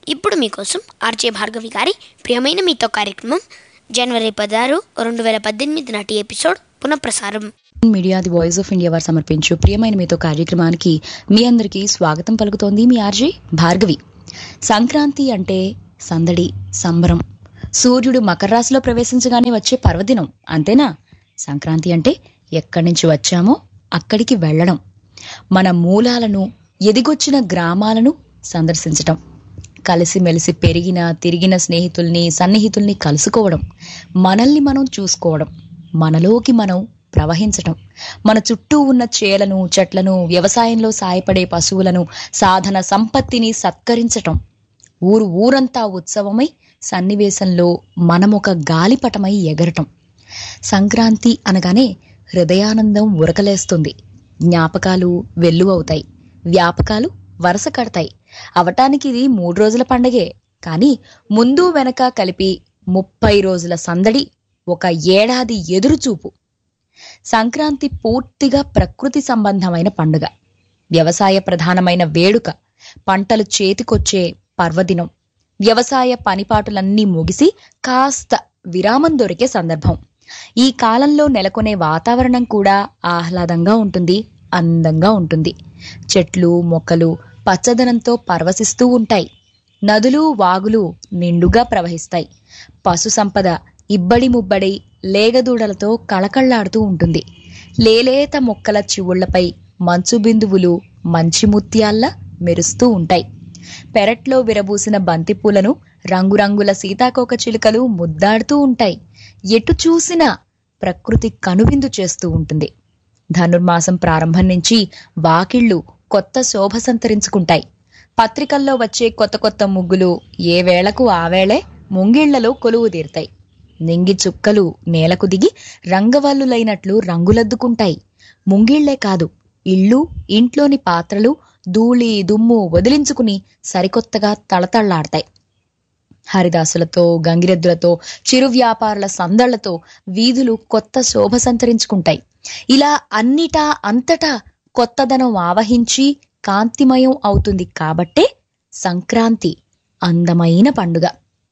ఇప్పుడు మీకోసం ఆర్జే భార్గవి గారి ప్రియమైన మీతో కార్యక్రమం జనవరి పదహారు రెండు వేల పద్దెనిమిది నాటి ఎపిసోడ్ పునఃప్రసారం media the voice of India వారు సమర్పించు ప్రియమైన మీతో కార్యక్రమానికి మీ అందరికీ స్వాగతం పలుకుతోంది మీ ఆర్జే భార్గవి సంక్రాంతి అంటే సందడి సంబరం సూర్యుడు మకర రాశిలో ప్రవేశించగానే వచ్చే పర్వదినం అంతేనా సంక్రాంతి అంటే ఎక్కడి నుంచి వచ్చామో అక్కడికి వెళ్ళడం మన మూలాలను ఎదిగొచ్చిన గ్రామాలను సందర్శించటం కలిసిమెలిసి పెరిగిన తిరిగిన స్నేహితుల్ని సన్నిహితుల్ని కలుసుకోవడం మనల్ని మనం చూసుకోవడం మనలోకి మనం ప్రవహించటం మన చుట్టూ ఉన్న చేలను చెట్లను వ్యవసాయంలో సాయపడే పశువులను సాధన సంపత్తిని సత్కరించటం ఊరు ఊరంతా ఉత్సవమై సన్నివేశంలో మనమొక గాలిపటమై ఎగరటం సంక్రాంతి అనగానే హృదయానందం ఉరకలేస్తుంది జ్ఞాపకాలు వెల్లువవుతాయి వ్యాపకాలు వరస కడతాయి అవటానికి ఇది మూడు రోజుల పండగే కానీ ముందు వెనక కలిపి ముప్పై రోజుల సందడి ఒక ఏడాది ఎదురుచూపు సంక్రాంతి పూర్తిగా ప్రకృతి సంబంధమైన పండుగ వ్యవసాయ ప్రధానమైన వేడుక పంటలు చేతికొచ్చే పర్వదినం వ్యవసాయ పనిపాటులన్నీ ముగిసి కాస్త విరామం దొరికే సందర్భం ఈ కాలంలో నెలకొనే వాతావరణం కూడా ఆహ్లాదంగా ఉంటుంది అందంగా ఉంటుంది చెట్లు మొక్కలు పచ్చదనంతో పరవశిస్తూ ఉంటాయి నదులు వాగులు నిండుగా ప్రవహిస్తాయి పశు సంపద ఇబ్బడి ముబ్బడి లేగదూడలతో కళకళ్లాడుతూ ఉంటుంది లేలేత మొక్కల చివుళ్లపై మంచు బిందువులు మంచి ముత్యాల్లా మెరుస్తూ ఉంటాయి పెరట్లో విరబూసిన బంతిపూలను రంగురంగుల సీతాకోక చిలుకలు ముద్దాడుతూ ఉంటాయి ఎటు చూసినా ప్రకృతి కనువిందు చేస్తూ ఉంటుంది ధనుర్మాసం ప్రారంభం నుంచి వాకిళ్లు కొత్త శోభ సంతరించుకుంటాయి పత్రికల్లో వచ్చే కొత్త కొత్త ముగ్గులు ఏ వేళకు ఆ వేళే ముంగిళ్లలో కొలువు తీరుతాయి నింగి చుక్కలు నేలకు దిగి రంగవల్లులైనట్లు రంగులద్దుకుంటాయి ముంగిళ్లే కాదు ఇళ్ళు ఇంట్లోని పాత్రలు ధూళి దుమ్ము వదిలించుకుని సరికొత్తగా తళతళ్లాడతాయి హరిదాసులతో గంగిరెద్దులతో చిరు వ్యాపారుల సందళ్లతో వీధులు కొత్త శోభ సంతరించుకుంటాయి ఇలా అన్నిటా అంతటా కొత్తదనం ఆవహించి కాంతిమయం అవుతుంది కాబట్టే సంక్రాంతి అందమైన పండుగ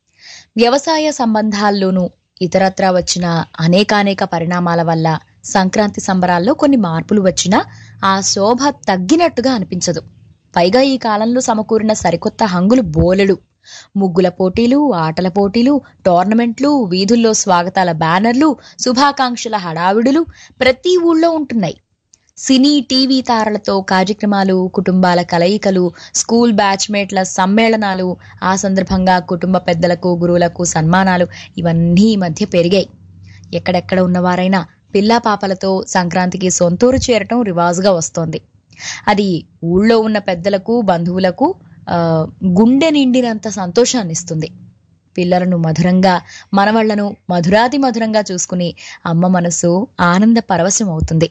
వ్యవసాయ సంబంధాల్లోనూ ఇతరత్రా వచ్చిన అనేకానేక పరిణామాల వల్ల సంక్రాంతి సంబరాల్లో కొన్ని మార్పులు వచ్చినా ఆ శోభ తగ్గినట్టుగా అనిపించదు పైగా ఈ కాలంలో సమకూరిన సరికొత్త హంగులు బోలెడు ముగ్గుల పోటీలు ఆటల పోటీలు టోర్నమెంట్లు వీధుల్లో స్వాగతాల బ్యానర్లు శుభాకాంక్షల హడావిడులు ప్రతి ఊళ్ళో ఉంటున్నాయి సినీ టీవీ తారలతో కార్యక్రమాలు కుటుంబాల కలయికలు స్కూల్ బ్యాచ్మేట్ల సమ్మేళనాలు ఆ సందర్భంగా కుటుంబ పెద్దలకు గురువులకు సన్మానాలు ఇవన్నీ ఈ మధ్య పెరిగాయి ఎక్కడెక్కడ ఉన్నవారైనా పిల్లా పాపలతో సంక్రాంతికి సొంతూరు చేరటం రివాజుగా వస్తోంది అది ఊళ్ళో ఉన్న పెద్దలకు బంధువులకు ఆ గుండె నిండినంత సంతోషాన్ని ఇస్తుంది పిల్లలను మధురంగా మనవళ్లను మధురాతి మధురంగా చూసుకుని అమ్మ మనసు ఆనంద పరవశం అవుతుంది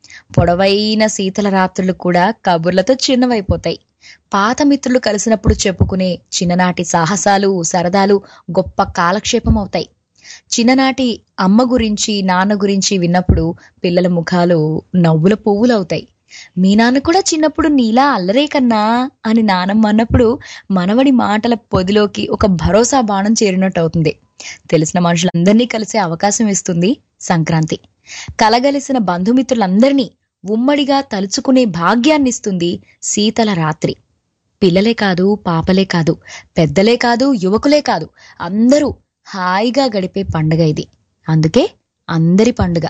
పొడవైన శీతల రాత్రులు కూడా కబుర్లతో చిన్నవైపోతాయి పాత మిత్రులు కలిసినప్పుడు చెప్పుకునే చిన్ననాటి సాహసాలు సరదాలు గొప్ప కాలక్షేపం అవుతాయి చిన్ననాటి అమ్మ గురించి నాన్న గురించి విన్నప్పుడు పిల్లల ముఖాలు నవ్వుల పువ్వులవుతాయి మీ నాన్న కూడా చిన్నప్పుడు నీలా అల్లరే కన్నా అని నానమ్మ అన్నప్పుడు మనవడి మాటల పొదిలోకి ఒక భరోసా బాణం చేరినట్టు అవుతుంది తెలిసిన మనుషులందరినీ కలిసే అవకాశం ఇస్తుంది సంక్రాంతి కలగలిసిన బంధుమిత్రులందరినీ ఉమ్మడిగా తలుచుకునే భాగ్యాన్నిస్తుంది శీతల రాత్రి పిల్లలే కాదు పాపలే కాదు పెద్దలే కాదు యువకులే కాదు అందరూ హాయిగా గడిపే పండుగ ఇది అందుకే అందరి పండుగ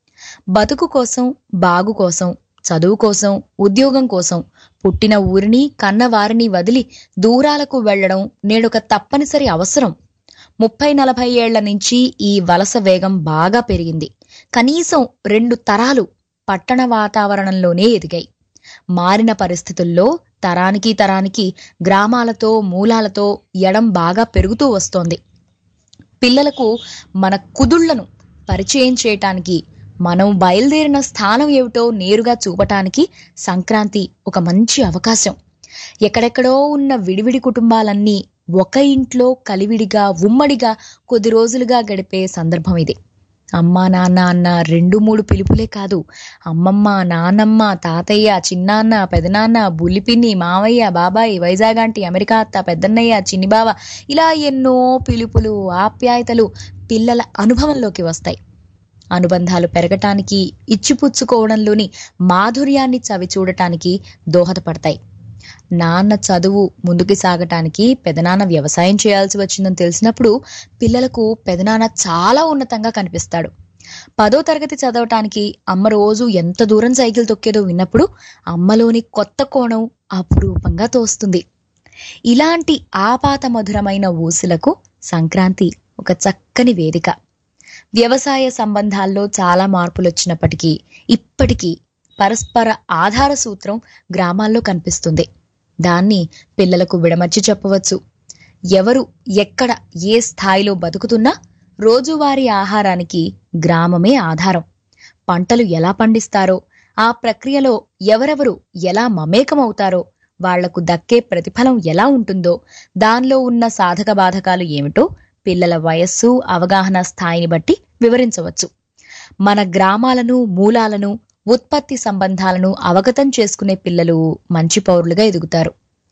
బతుకు కోసం బాగు కోసం చదువు కోసం ఉద్యోగం కోసం పుట్టిన ఊరిని కన్నవారిని వదిలి దూరాలకు వెళ్లడం నేడొక తప్పనిసరి అవసరం ముప్పై నలభై ఏళ్ల నుంచి ఈ వలస వేగం బాగా పెరిగింది కనీసం రెండు తరాలు పట్టణ వాతావరణంలోనే ఎదిగాయి మారిన పరిస్థితుల్లో తరానికి తరానికి గ్రామాలతో మూలాలతో ఎడం బాగా పెరుగుతూ వస్తోంది పిల్లలకు మన కుదుళ్లను పరిచయం చేయటానికి మనం బయలుదేరిన స్థానం ఏమిటో నేరుగా చూపటానికి సంక్రాంతి ఒక మంచి అవకాశం ఎక్కడెక్కడో ఉన్న విడివిడి కుటుంబాలన్నీ ఒక ఇంట్లో కలివిడిగా ఉమ్మడిగా కొద్ది రోజులుగా గడిపే సందర్భం ఇది అమ్మా నాన్న అన్న రెండు మూడు పిలుపులే కాదు అమ్మమ్మ నాన్నమ్మ తాతయ్య చిన్నాన్న పెదనాన్న బుల్లిపిన్ని మావయ్య బాబాయ్ వైజాగ్ ఆంటీ అమెరికా అత్త పెద్దన్నయ్య చిన్ని బావ ఇలా ఎన్నో పిలుపులు ఆప్యాయతలు పిల్లల అనుభవంలోకి వస్తాయి అనుబంధాలు పెరగటానికి ఇచ్చిపుచ్చుకోవడంలోని మాధుర్యాన్ని చవి చూడటానికి దోహదపడతాయి నాన్న చదువు ముందుకు సాగటానికి పెదనాన్న వ్యవసాయం చేయాల్సి వచ్చిందని తెలిసినప్పుడు పిల్లలకు పెదనాన్న చాలా ఉన్నతంగా కనిపిస్తాడు పదో తరగతి చదవటానికి అమ్మ రోజు ఎంత దూరం సైకిల్ తొక్కేదో విన్నప్పుడు అమ్మలోని కొత్త కోణం అపురూపంగా తోస్తుంది ఇలాంటి ఆపాత మధురమైన ఊసులకు సంక్రాంతి ఒక చక్కని వేదిక వ్యవసాయ సంబంధాల్లో చాలా మార్పులు వచ్చినప్పటికీ ఇప్పటికీ పరస్పర ఆధార సూత్రం గ్రామాల్లో కనిపిస్తుంది దాన్ని పిల్లలకు విడమర్చి చెప్పవచ్చు ఎవరు ఎక్కడ ఏ స్థాయిలో బతుకుతున్నా రోజువారీ ఆహారానికి గ్రామమే ఆధారం పంటలు ఎలా పండిస్తారో ఆ ప్రక్రియలో ఎవరెవరు ఎలా మమేకమవుతారో వాళ్లకు దక్కే ప్రతిఫలం ఎలా ఉంటుందో దానిలో ఉన్న సాధక బాధకాలు ఏమిటో పిల్లల వయస్సు అవగాహన స్థాయిని బట్టి వివరించవచ్చు మన గ్రామాలను మూలాలను ఉత్పత్తి సంబంధాలను అవగతం చేసుకునే పిల్లలు మంచి పౌరులుగా ఎదుగుతారు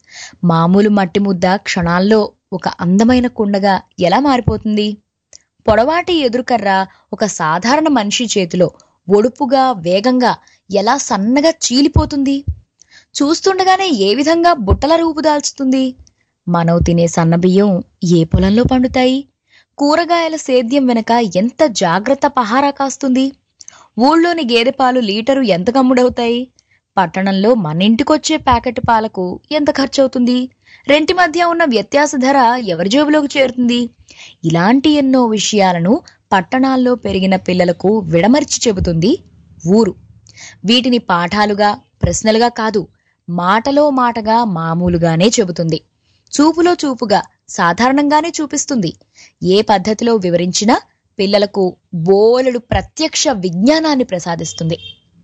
మామూలు మట్టి ముద్ద క్షణాల్లో ఒక అందమైన కుండగా ఎలా మారిపోతుంది పొడవాటి ఎదురుకర్ర ఒక సాధారణ మనిషి చేతిలో ఒడుపుగా వేగంగా ఎలా సన్నగా చీలిపోతుంది చూస్తుండగానే ఏ విధంగా బుట్టల రూపు దాల్చుతుంది మనం తినే సన్నబియ్యం ఏ పొలంలో పండుతాయి కూరగాయల సేద్యం వెనక ఎంత జాగ్రత్త పహారా కాస్తుంది ఊళ్ళోని గేదె పాలు లీటరు ఎంత కమ్ముడవుతాయి పట్టణంలో మన ఇంటికొచ్చే ప్యాకెట్ పాలకు ఎంత ఖర్చవుతుంది రెంటి మధ్య ఉన్న వ్యత్యాస ధర ఎవరి జేబులోకి చేరుతుంది ఇలాంటి ఎన్నో విషయాలను పట్టణాల్లో పెరిగిన పిల్లలకు విడమర్చి చెబుతుంది ఊరు వీటిని పాఠాలుగా ప్రశ్నలుగా కాదు మాటలో మాటగా మామూలుగానే చెబుతుంది చూపులో చూపుగా సాధారణంగానే చూపిస్తుంది ఏ పద్ధతిలో వివరించినా పిల్లలకు బోలెడు ప్రత్యక్ష విజ్ఞానాన్ని ప్రసాదిస్తుంది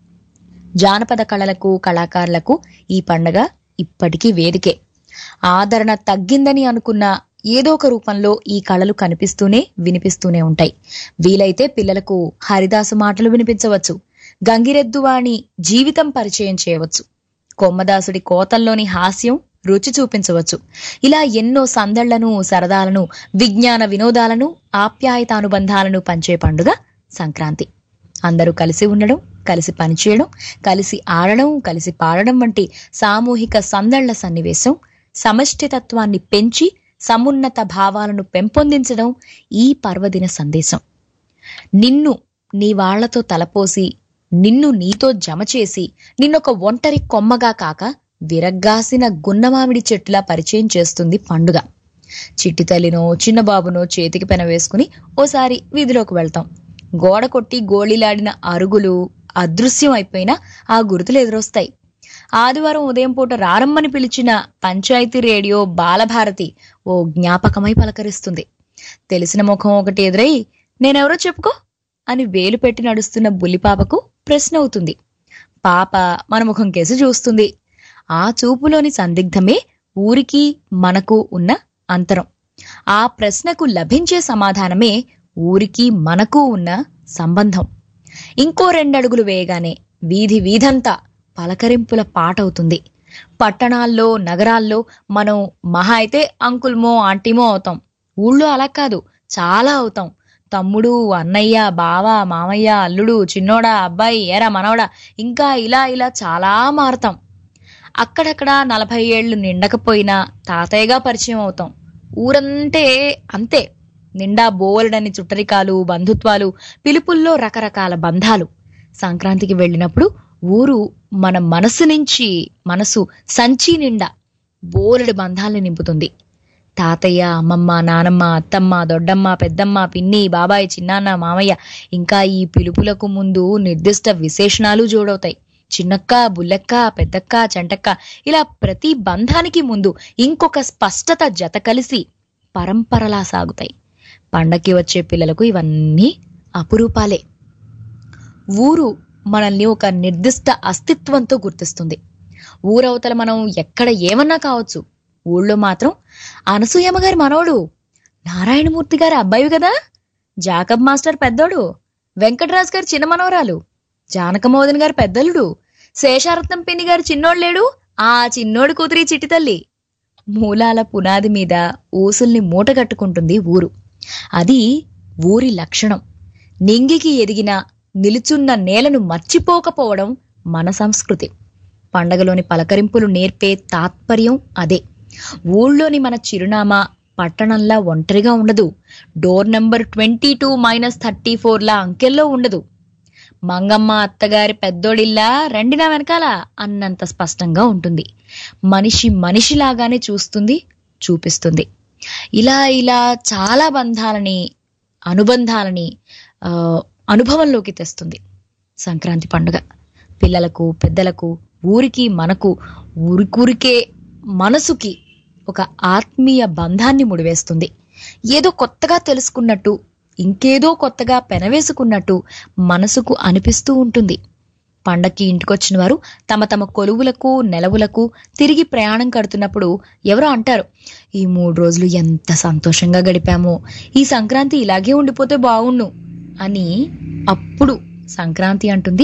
జానపద కళలకు కళాకారులకు ఈ పండగ ఇప్పటికీ వేదికే ఆదరణ తగ్గిందని అనుకున్న ఏదో ఒక రూపంలో ఈ కళలు కనిపిస్తూనే వినిపిస్తూనే ఉంటాయి వీలైతే పిల్లలకు హరిదాసు మాటలు వినిపించవచ్చు గంగిరెద్దువాణి జీవితం పరిచయం చేయవచ్చు కొమ్మదాసుడి కోతల్లోని హాస్యం రుచి చూపించవచ్చు ఇలా ఎన్నో సందళ్లను సరదాలను విజ్ఞాన వినోదాలను ఆప్యాయతానుబంధాలను పంచే పండుగ సంక్రాంతి అందరూ కలిసి ఉండడం కలిసి పనిచేయడం కలిసి ఆడడం కలిసి పాడడం వంటి సామూహిక సందళ్ల సన్నివేశం సమష్టితత్వాన్ని పెంచి సమున్నత భావాలను పెంపొందించడం ఈ పర్వదిన సందేశం నిన్ను నీ వాళ్లతో తలపోసి నిన్ను నీతో జమ చేసి నిన్నొక ఒంటరి కొమ్మగా కాక విరగ్గాసిన గున్నమామిడి చెట్టులా పరిచయం చేస్తుంది పండుగ చిట్టి తల్లినో చిన్న బాబునో చేతికి పెన వేసుకుని ఓసారి వీధిలోకి వెళ్తాం గోడ కొట్టి గోళీలాడిన అరుగులు అదృశ్యం అయిపోయినా ఆ గుర్తులు ఎదురొస్తాయి ఆదివారం ఉదయం పూట రారమ్మని పిలిచిన పంచాయతీ రేడియో బాలభారతి ఓ జ్ఞాపకమై పలకరిస్తుంది తెలిసిన ముఖం ఒకటి ఎదురై నేనెవరో చెప్పుకో అని వేలు పెట్టి నడుస్తున్న బుల్లిపాపకు ప్రశ్న అవుతుంది పాప మన ముఖం కేసి చూస్తుంది ఆ చూపులోని సందిగ్ధమే ఊరికి మనకు ఉన్న అంతరం ఆ ప్రశ్నకు లభించే సమాధానమే ఊరికి మనకు ఉన్న సంబంధం ఇంకో రెండడుగులు వేయగానే వీధి వీధంతా పలకరింపుల పాటవుతుంది పట్టణాల్లో నగరాల్లో మనం మహా అయితే అంకుల్మో ఆంటీమో అవుతాం ఊళ్ళో అలా కాదు చాలా అవుతాం తమ్ముడు అన్నయ్య బావ మామయ్య అల్లుడు చిన్నోడా అబ్బాయి ఏరా మనవడా ఇంకా ఇలా ఇలా చాలా మారతాం అక్కడక్కడ నలభై ఏళ్లు నిండకపోయినా తాతయ్యగా పరిచయం అవుతాం ఊరంటే అంతే నిండా బోలెడని చుట్టరికాలు బంధుత్వాలు పిలుపుల్లో రకరకాల బంధాలు సంక్రాంతికి వెళ్ళినప్పుడు ఊరు మన మనసు నుంచి మనసు సంచి నిండా బోలెడు బంధాలను నింపుతుంది తాతయ్య అమ్మమ్మ నానమ్మ అత్తమ్మ దొడ్డమ్మ పెద్దమ్మ పిన్ని బాబాయ్ చిన్నాన్న మామయ్య ఇంకా ఈ పిలుపులకు ముందు నిర్దిష్ట విశేషణాలు జోడవుతాయి చిన్నక్క బుల్లెక్క పెద్దక్క చెంటక్క ఇలా ప్రతి బంధానికి ముందు ఇంకొక స్పష్టత జత కలిసి పరంపరలా సాగుతాయి పండక్కి వచ్చే పిల్లలకు ఇవన్నీ అపురూపాలే ఊరు మనల్ని ఒక నిర్దిష్ట అస్తిత్వంతో గుర్తిస్తుంది ఊరవతల మనం ఎక్కడ ఏమన్నా కావచ్చు ఊళ్ళో మాత్రం అనసూయమ్మ గారి మనవడు నారాయణమూర్తి గారి అబ్బాయి కదా జాకబ్ మాస్టర్ పెద్దోడు వెంకటరాజు గారి చిన్న మనవరాలు జానకమోదన్ గారి పెద్దలుడు శేషారత్నం పిన్ని గారి చిన్నోళ్ళేడు ఆ చిన్నోడు కూతురి చిట్టి తల్లి మూలాల పునాది మీద ఊసుల్ని మూటగట్టుకుంటుంది ఊరు అది ఊరి లక్షణం నింగికి ఎదిగిన నిలుచున్న నేలను మర్చిపోకపోవడం మన సంస్కృతి పండగలోని పలకరింపులు నేర్పే తాత్పర్యం అదే ఊళ్ళోని మన చిరునామా పట్టణంలా ఒంటరిగా ఉండదు door number twenty two minus thirty ఫోర్లా అంకెల్లో ఉండదు మంగమ్మ అత్తగారి పెద్దోడిల్లా రండి నా వెనకాల అన్నంత స్పష్టంగా ఉంటుంది మనిషి మనిషిలాగానే చూస్తుంది చూపిస్తుంది ఇలా ఇలా చాలా బంధాలని అనుబంధాలని ఆ, అనుభవంలోకి తెస్తుంది సంక్రాంతి పండుగ పిల్లలకు పెద్దలకు ఊరికి మనకు ఊరికూరికే మనసుకి ఒక ఆత్మీయ బంధాన్ని ముడివేస్తుంది ఏదో కొత్తగా తెలుసుకున్నట్టు ఇంకేదో కొత్తగా పెనవేసుకున్నట్టు మనసుకు అనిపిస్తూ ఉంటుంది పండక్కి ఇంటికొచ్చిన వారు తమ తమ కొలువులకు నెలవులకు తిరిగి ప్రయాణం కడుతున్నప్పుడు ఎవరో అంటారు ఈ మూడు రోజులు ఎంత సంతోషంగా గడిపామో ఈ సంక్రాంతి ఇలాగే ఉండిపోతే బావుణ్ణు అని అప్పుడు సంక్రాంతి అంటుంది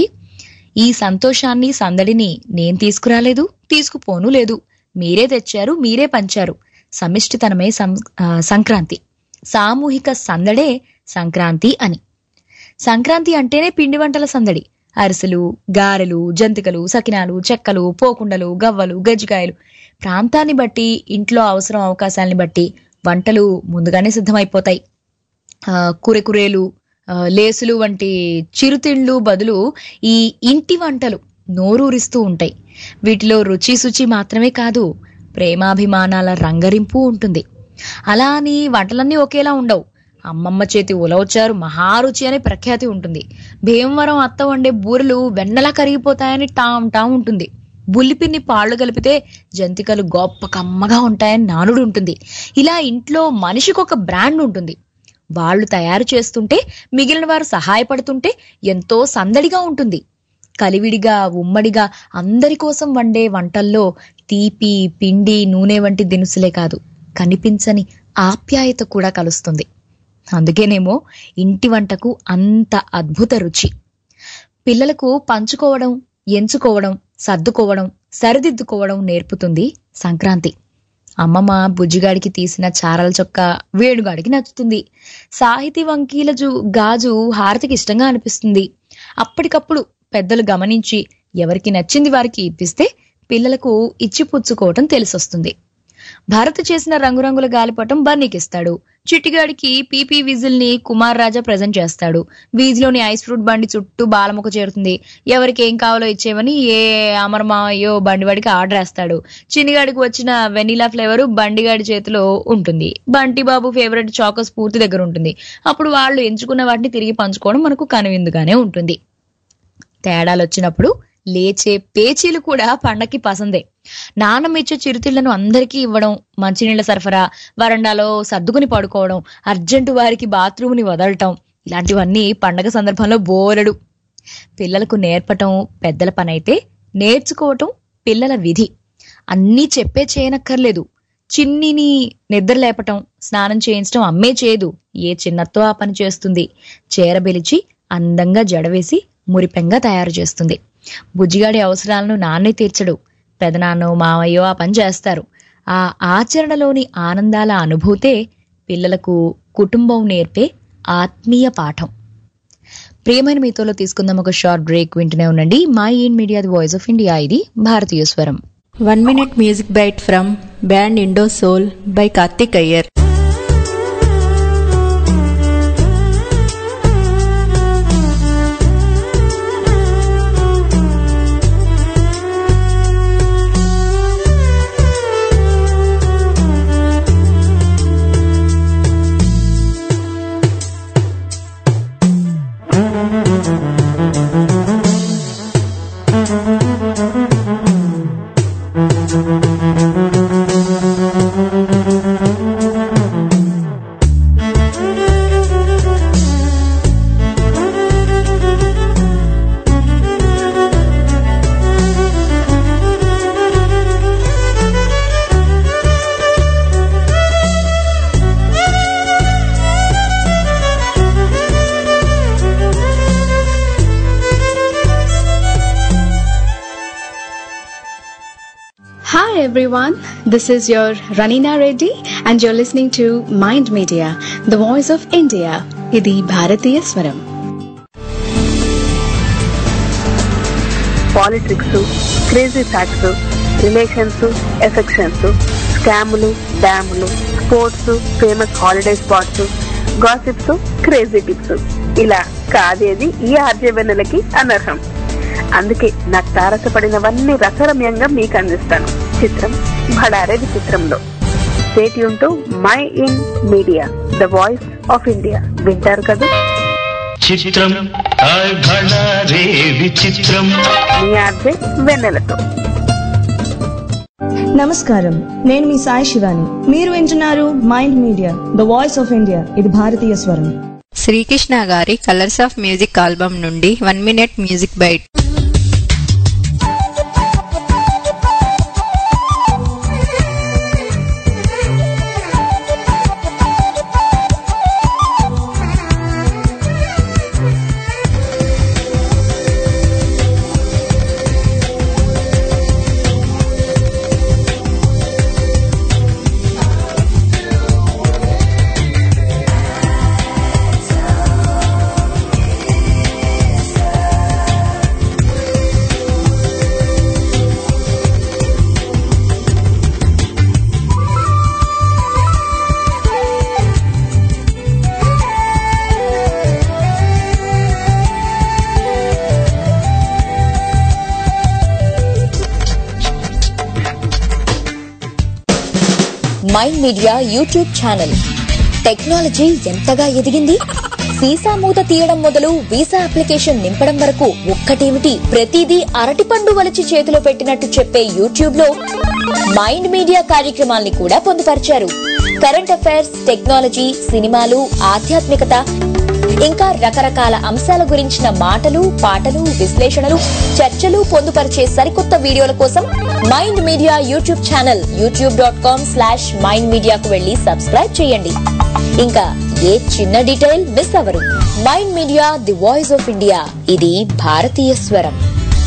ఈ సంతోషాన్ని సందడిని నేను తీసుకురాలేదు తీసుకుపోను లేదు మీరే తెచ్చారు మీరే పంచారు సమిష్టితనమే సం- ఆ, సంక్రాంతి సామూహిక సందడే సంక్రాంతి అని సంక్రాంతి అంటేనే పిండి వంటల సందడి అరిసెలు గారెలు జంతికలు సకినాలు చెక్కలు పోకుండలు గవ్వలు గజ్జికాయలు ప్రాంతాన్ని బట్టి ఇంట్లో అవసరం అవకాశాలని బట్టి వంటలు ముందుగానే సిద్ధమైపోతాయి ఆ, కురెకురేలు ఆ, లేసులు వంటి చిరుతిండ్లు బదులు ఈ ఇంటి వంటలు నోరూరిస్తూ ఉంటాయి వీటిలో రుచి శుచి మాత్రమే కాదు ప్రేమాభిమానాల రంగరింపు ఉంటుంది అలా అని వంటలన్నీ ఒకేలా ఉండవు అమ్మమ్మ చేతి ఉలవచారు మహారుచి అనే ప్రఖ్యాతి ఉంటుంది భీమవరం అత్త వండే బూరెలు వెన్నలా కరిగిపోతాయని టామ్ టామ్ ఉంటుంది బుల్లిపిన్ని పాళ్ళు కలిపితే జంతికలు గొప్ప కమ్మగా ఉంటాయని నానుడు ఉంటుంది ఇలా ఇంట్లో మనిషికి ఒక బ్రాండ్ ఉంటుంది వాళ్ళు తయారు చేస్తుంటే మిగిలిన వారు సహాయపడుతుంటే ఎంతో సందడిగా ఉంటుంది కలివిడిగా ఉమ్మడిగా అందరి కోసం వండే వంటల్లో తీపి పిండి నూనె వంటి దినుసులే కాదు కనిపించని ఆప్యాయత కూడా కలుస్తుంది అందుకేనేమో ఇంటి వంటకు అంత అద్భుత రుచి పిల్లలకు పంచుకోవడం ఎంచుకోవడం సర్దుకోవడం సరిదిద్దుకోవడం నేర్పుతుంది సంక్రాంతి అమ్మమ్మ బుజ్జిగాడికి తీసిన చారల చొక్క వేణుగాడికి నచ్చుతుంది సాహితీ వంకీల జు గాజు హారతికి ఇష్టంగా అనిపిస్తుంది అప్పటికప్పుడు పెద్దలు గమనించి ఎవరికి నచ్చింది వారికి ఇప్పిస్తే పిల్లలకు ఇచ్చిపుచ్చుకోవటం తెలిసొస్తుంది భారత్ చేసిన రంగురంగుల గాలిపటం బన్నీకిస్తాడు చిట్టిగాడికి పీపీ విజిల్ ని కుమార్ రాజా ప్రజెంట్ చేస్తాడు వీధిలోని ఐస్ ఫ్రూట్ బండి చుట్టూ బాలముఖ చేరుతుంది ఎవరికి ఏం కావాలో ఇచ్చేవని ఏ అమరమాయో బండివాడికి ఆర్డర్ వేస్తాడు చిన్నిగాడికి వచ్చిన వెనిలా ఫ్లేవర్ బండిగాడి చేతిలో ఉంటుంది బంటి బాబు ఫేవరెట్ చాకోస్ పూర్తి దగ్గర ఉంటుంది అప్పుడు వాళ్ళు ఎంచుకున్న వాటిని తిరిగి పంచుకోవడం మనకు కనువిందుగానే ఉంటుంది తేడాలు వచ్చినప్పుడు లేచే పేచీలు కూడా పండక్కి పసందే నాన్నమ్మ ఇచ్చే చిరుతిళ్లను అందరికీ ఇవ్వడం మంచినీళ్ల సరఫరా వరండాలో సర్దుకుని పడుకోవడం అర్జెంటు వారికి బాత్రూమ్ని వదలటం ఇలాంటివన్నీ పండగ సందర్భంలో బోలెడు పిల్లలకు నేర్పటం పెద్దల పనైతే నేర్చుకోవటం పిల్లల విధి అన్నీ చెప్పే చేయనక్కర్లేదు చిన్నిని నిద్ర లేపటం స్నానం చేయించడం అమ్మే చేయదు ఏ చిన్నతో ఆ పని చేస్తుంది చేరబెలిచి అందంగా జడవేసి మురిపెంగా తయారు చేస్తుంది బుజ్జిగాడి అవసరాలను నాన్నే తీర్చడు పెదనాన్నో మామయ్యో ఆ పని చేస్తారు ఆ ఆచరణలోని ఆనందాల అనుభూతే పిల్లలకు కుటుంబం నేర్పే ఆత్మీయ పాఠం ప్రియమైన మీతోలో తీసుకుందాం ఒక షార్ట్ బ్రేక్ వింటూనే ఉండండి mind media the voice of India ఇది భారతీయ స్వరం One minute music bite from band Indo Soul by Karthik Iyer. Thank everyone. This is your Ranina Reddy and you're listening to Mind Media, the voice of India. ఇది భారతీయ స్వరం politics crazy facts relations affections స్కాములు డ్యాములు sports famous holiday spots gossips crazy tips ఇలా కాదేది ఈ ఆర్జవెన్నెలకి అనర్హం అందుకే నాకు తారసపడినవన్నీ రసరమ్యంగా మీకు అందిస్తాను చిత్రం భడారే విచిత్రంలో stay tuned to mind media the voice of India వింటారు కదా చిత్రం హాయ్ భళా రే విచిత్రం మీ ఆర్జే వెన్నెలతో నమస్కారం నేను మీ సాయి శివాని మీరు వింటున్నారు mind media the voice of India ఇది భారతీయ స్వరం శ్రీకృష్ణ గారి కలర్స్ ఆఫ్ మ్యూజిక్ ఆల్బమ్ నుండి one minute music bite mind media YouTube channel technology ఎంతగా ఎదిగింది సీసా మూత తీయడం మొదలు వీసా అప్లికేషన్ నింపడం వరకు ఒక్కటేమిటి ప్రతిదీ అరటిపండు వలిచి చేతిలో పెట్టినట్టు చెప్పే యూట్యూబ్ లో మైండ్ మీడియా కార్యక్రమాల్ని కూడా పొందుపరిచారు కరెంట్ అఫైర్స్ టెక్నాలజీ సినిమాలు ఆధ్యాత్మికత ఇంకా రకరకాల అంశాల గురించిన మాటలు పాటలు విశ్లేషణలు చర్చలు పొందుపరిచే సరికొత్త వీడియోల కోసం mind media YouTube channel YouTube dot com slash mind మీడియాకు వెళ్లి సబ్స్క్రైబ్ చేయండి ఇంకా ఏ చిన్న డీటెయిల్ మిస్ అవరు mind media the voice of India ఇది భారతీయ స్వరం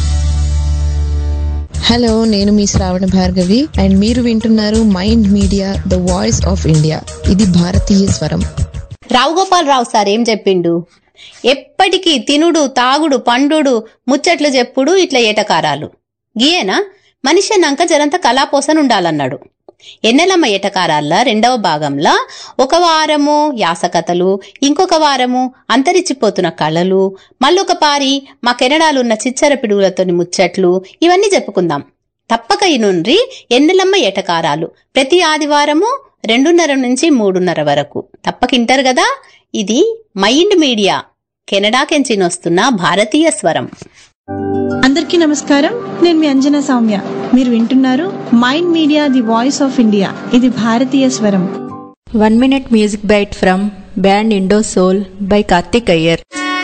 హలో నేను మీ శ్రావణ భార్గవి అండ్ మీరు వింటున్నారు mind media the voice of India ఇది భారతీయ స్వరం రావు గోపాలరావు సార్ ఏం చెప్పిండు ఎప్పటికీ తినుడు తాగుడు పండుడు ముచ్చట్లు చెప్పుడు ఇట్లా ఏటకారాలు గీయేనా మనిషి అన్నాక జరంత కళాపోసన ఉండాలన్నాడు ఎన్నెలమ్మ ఏటకారాల రెండవ భాగంలో ఒక వారము యాసకథలు ఇంకొక వారము అంతరించిపోతున్న కళలు మళ్ళొక పారి మా కెనడాలున్న చిచ్చర పిడుగులతోని ముచ్చట్లు ఇవన్నీ చెప్పుకుందాం తప్పక ఇనుండ్రి ఎన్నెలమ్మ ఏటకారాలు ప్రతి ఆదివారము రెండున్నర నుంచి మూడున్నర వరకు తప్పకింటారు కదా ఇది మైండ్ మీడియా కెనడాకెంచి వస్తున్న భారతీయ స్వరం అందరికీ నమస్కారం నేను మీ అంజనా సౌమ్య మీరు వింటున్నారు mind media the voice of India ఇది భారతీయ స్వరం one minute music bite from band Indo Soul by Karthik Iyer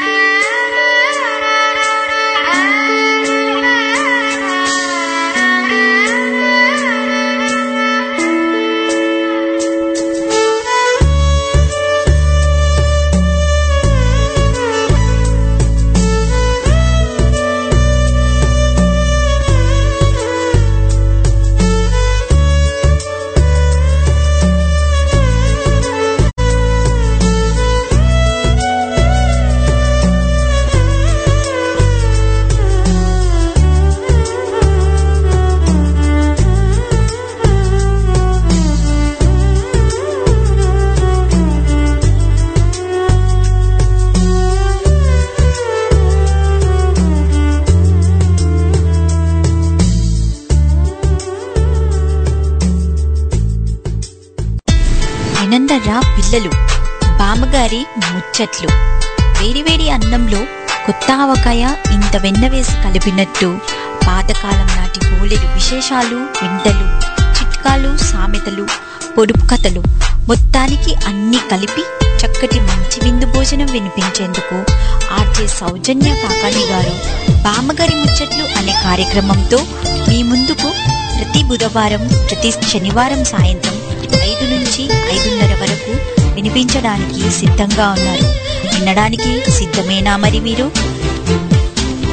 వినందర్రా పిల్లలు బామ్మగారి ముచ్చట్లు వేడివేడి అన్నంలో కొత్త ఆవకాయ ఇంత వెన్న వేసి కలిపినట్టు పాతకాలం నాటి బోలెడు విశేషాలు వింతలు చిట్కాలు సామెతలు పొడుపు కథలు మొత్తానికి అన్నీ కలిపి చక్కటి మంచి విందు భోజనం వినిపించేందుకు ఆర్జే సౌజన్య కాకాణి గారు బామ్మగారి ముచ్చట్లు అనే కార్యక్రమంతో మీ ముందుకు ప్రతి బుధవారం ప్రతి శనివారం సాయంత్రం ఐదు నుంచి ఐదున్నర వరకు వినిపించడానికి సిద్ధంగా ఉన్నారు వినడానికి సిద్ధమేనా మరి మీరు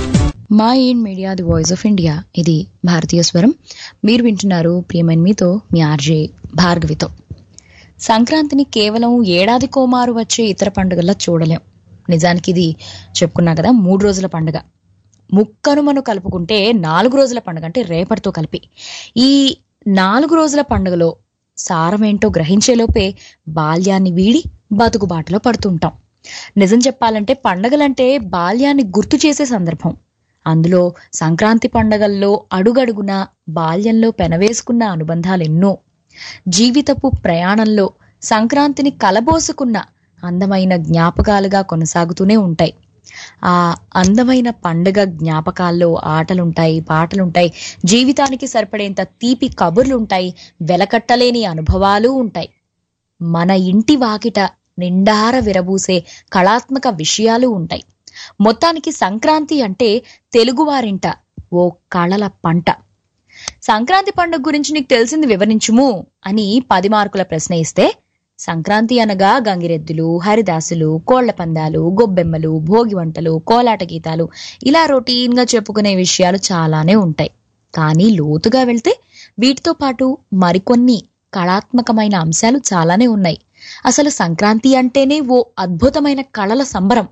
mind media the voice of India ఇది భారతీయ స్వరం మీరు వింటున్నారు ప్రియమైన మీతో మీ ఆర్జే భార్గవితో సంక్రాంతిని కేవలం ఏడాది కోమారు వచ్చే ఇతర పండుగల్లో చూడలేం నిజానికి ఇది చెప్పుకున్నా కదా మూడు రోజుల పండుగ ముక్కనుమను కలుపుకుంటే నాలుగు రోజుల పండుగ అంటే రేపటితో కలిపి ఈ నాలుగు రోజుల పండుగలో సారమేంటో గ్రహించేలోపే బాల్యాన్ని వీడి బతుకు బాటలో పడుతుంటాం నిజం చెప్పాలంటే పండగలంటే బాల్యాన్ని గుర్తు చేసే సందర్భం అందులో సంక్రాంతి పండగల్లో అడుగడుగున బాల్యంలో పెనవేసుకున్న అనుబంధాలు ఎన్నో జీవితపు ప్రయాణంలో సంక్రాంతిని కలబోసుకున్న అందమైన జ్ఞాపకాలుగా కొనసాగుతూనే ఉంటాయి ఆ అందమైన పండుగ జ్ఞాపకాల్లో ఆటలుంటాయి పాటలుంటాయి జీవితానికి సరిపడేంత తీపి కబుర్లుంటాయి వెలకట్టలేని అనుభవాలు ఉంటాయి మన ఇంటి వాకిట నిండార విరబూసే కళాత్మక విషయాలు ఉంటాయి మొత్తానికి సంక్రాంతి అంటే తెలుగువారింట ఓ కళల పంట సంక్రాంతి పండుగ గురించి నీకు తెలిసింది వివరించుము అని పది మార్కుల ప్రశ్న ఇస్తే సంక్రాంతి అనగా గంగిరెద్దులు హరిదాసులు కోళ్ల పందాలు గొబ్బెమ్మలు భోగి వంటలు కోలాట గీతాలు ఇలా రొటీన్ గా చెప్పుకునే విషయాలు చాలానే ఉంటాయి కానీ లోతుగా వెళ్తే వీటితో పాటు మరికొన్ని కళాత్మకమైన అంశాలు చాలానే ఉన్నాయి అసలు సంక్రాంతి అంటేనే ఓ అద్భుతమైన కళల సంబరం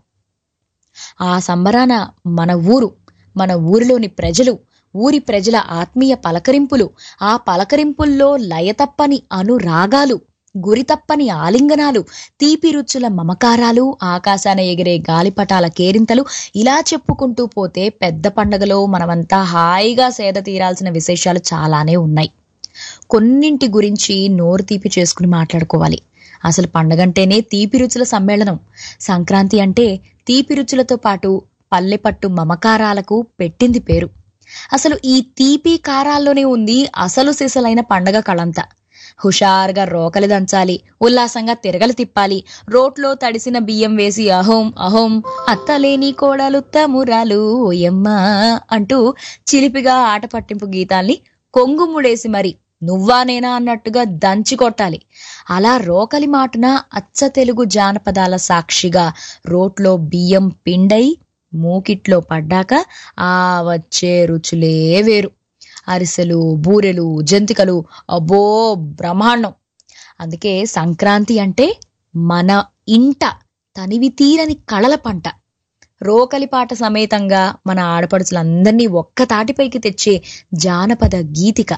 ఆ సంబరాన మన ఊరు మన ఊరిలోని ప్రజలు ఊరి ప్రజల ఆత్మీయ పలకరింపులు ఆ పలకరింపుల్లో లయతప్పని అనురాగాలు గురితప్పని ఆలింగనాలు తీపి రుచుల మమకారాలు ఆకాశాన ఎగిరే గాలిపటాల కేరింతలు ఇలా చెప్పుకుంటూ పోతే పెద్ద పండగలో మనమంతా హాయిగా సేద తీరాల్సిన విశేషాలు చాలానే ఉన్నాయి కొన్నింటి గురించి నోరు తీపి చేసుకుని మాట్లాడుకోవాలి అసలు పండగంటేనే తీపి రుచుల సమ్మేళనం సంక్రాంతి అంటే తీపి రుచులతో పాటు పల్లెపట్టు మమకారాలకు పెట్టింది పేరు అసలు ఈ తీపి కారాల్లోనే ఉంది అసలు సిసలైన పండగ కళంతా హుషారుగా రోకలి దంచాలి ఉల్లాసంగా తిరగలు తిప్పాలి రోట్లో తడిసిన బియ్యం వేసి అహోం అహోం అత్తలేని కోడలు తమురాలు ఓయమ్మా అంటూ చిలిపిగా ఆట పట్టింపు గీతాల్ని కొంగుముడేసి మరి నువ్వా నేనా అన్నట్టుగా దంచి కొట్టాలి అలా రోకలి మాటున అచ్చ తెలుగు జానపదాల సాక్షిగా రోట్లో బియ్యం పిండై మూకిట్లో పడ్డాక ఆ వచ్చే రుచులే వేరు అరిసెలు బూరెలు జంతికలు అబ్బో బ్రహ్మాండం అందుకే సంక్రాంతి అంటే మన ఇంట తనివి తీరని కళల పంట రోకలిపాట సమేతంగా మన ఆడపడుచులందరినీ ఒక్క తాటిపైకి తెచ్చే జానపద గీతిక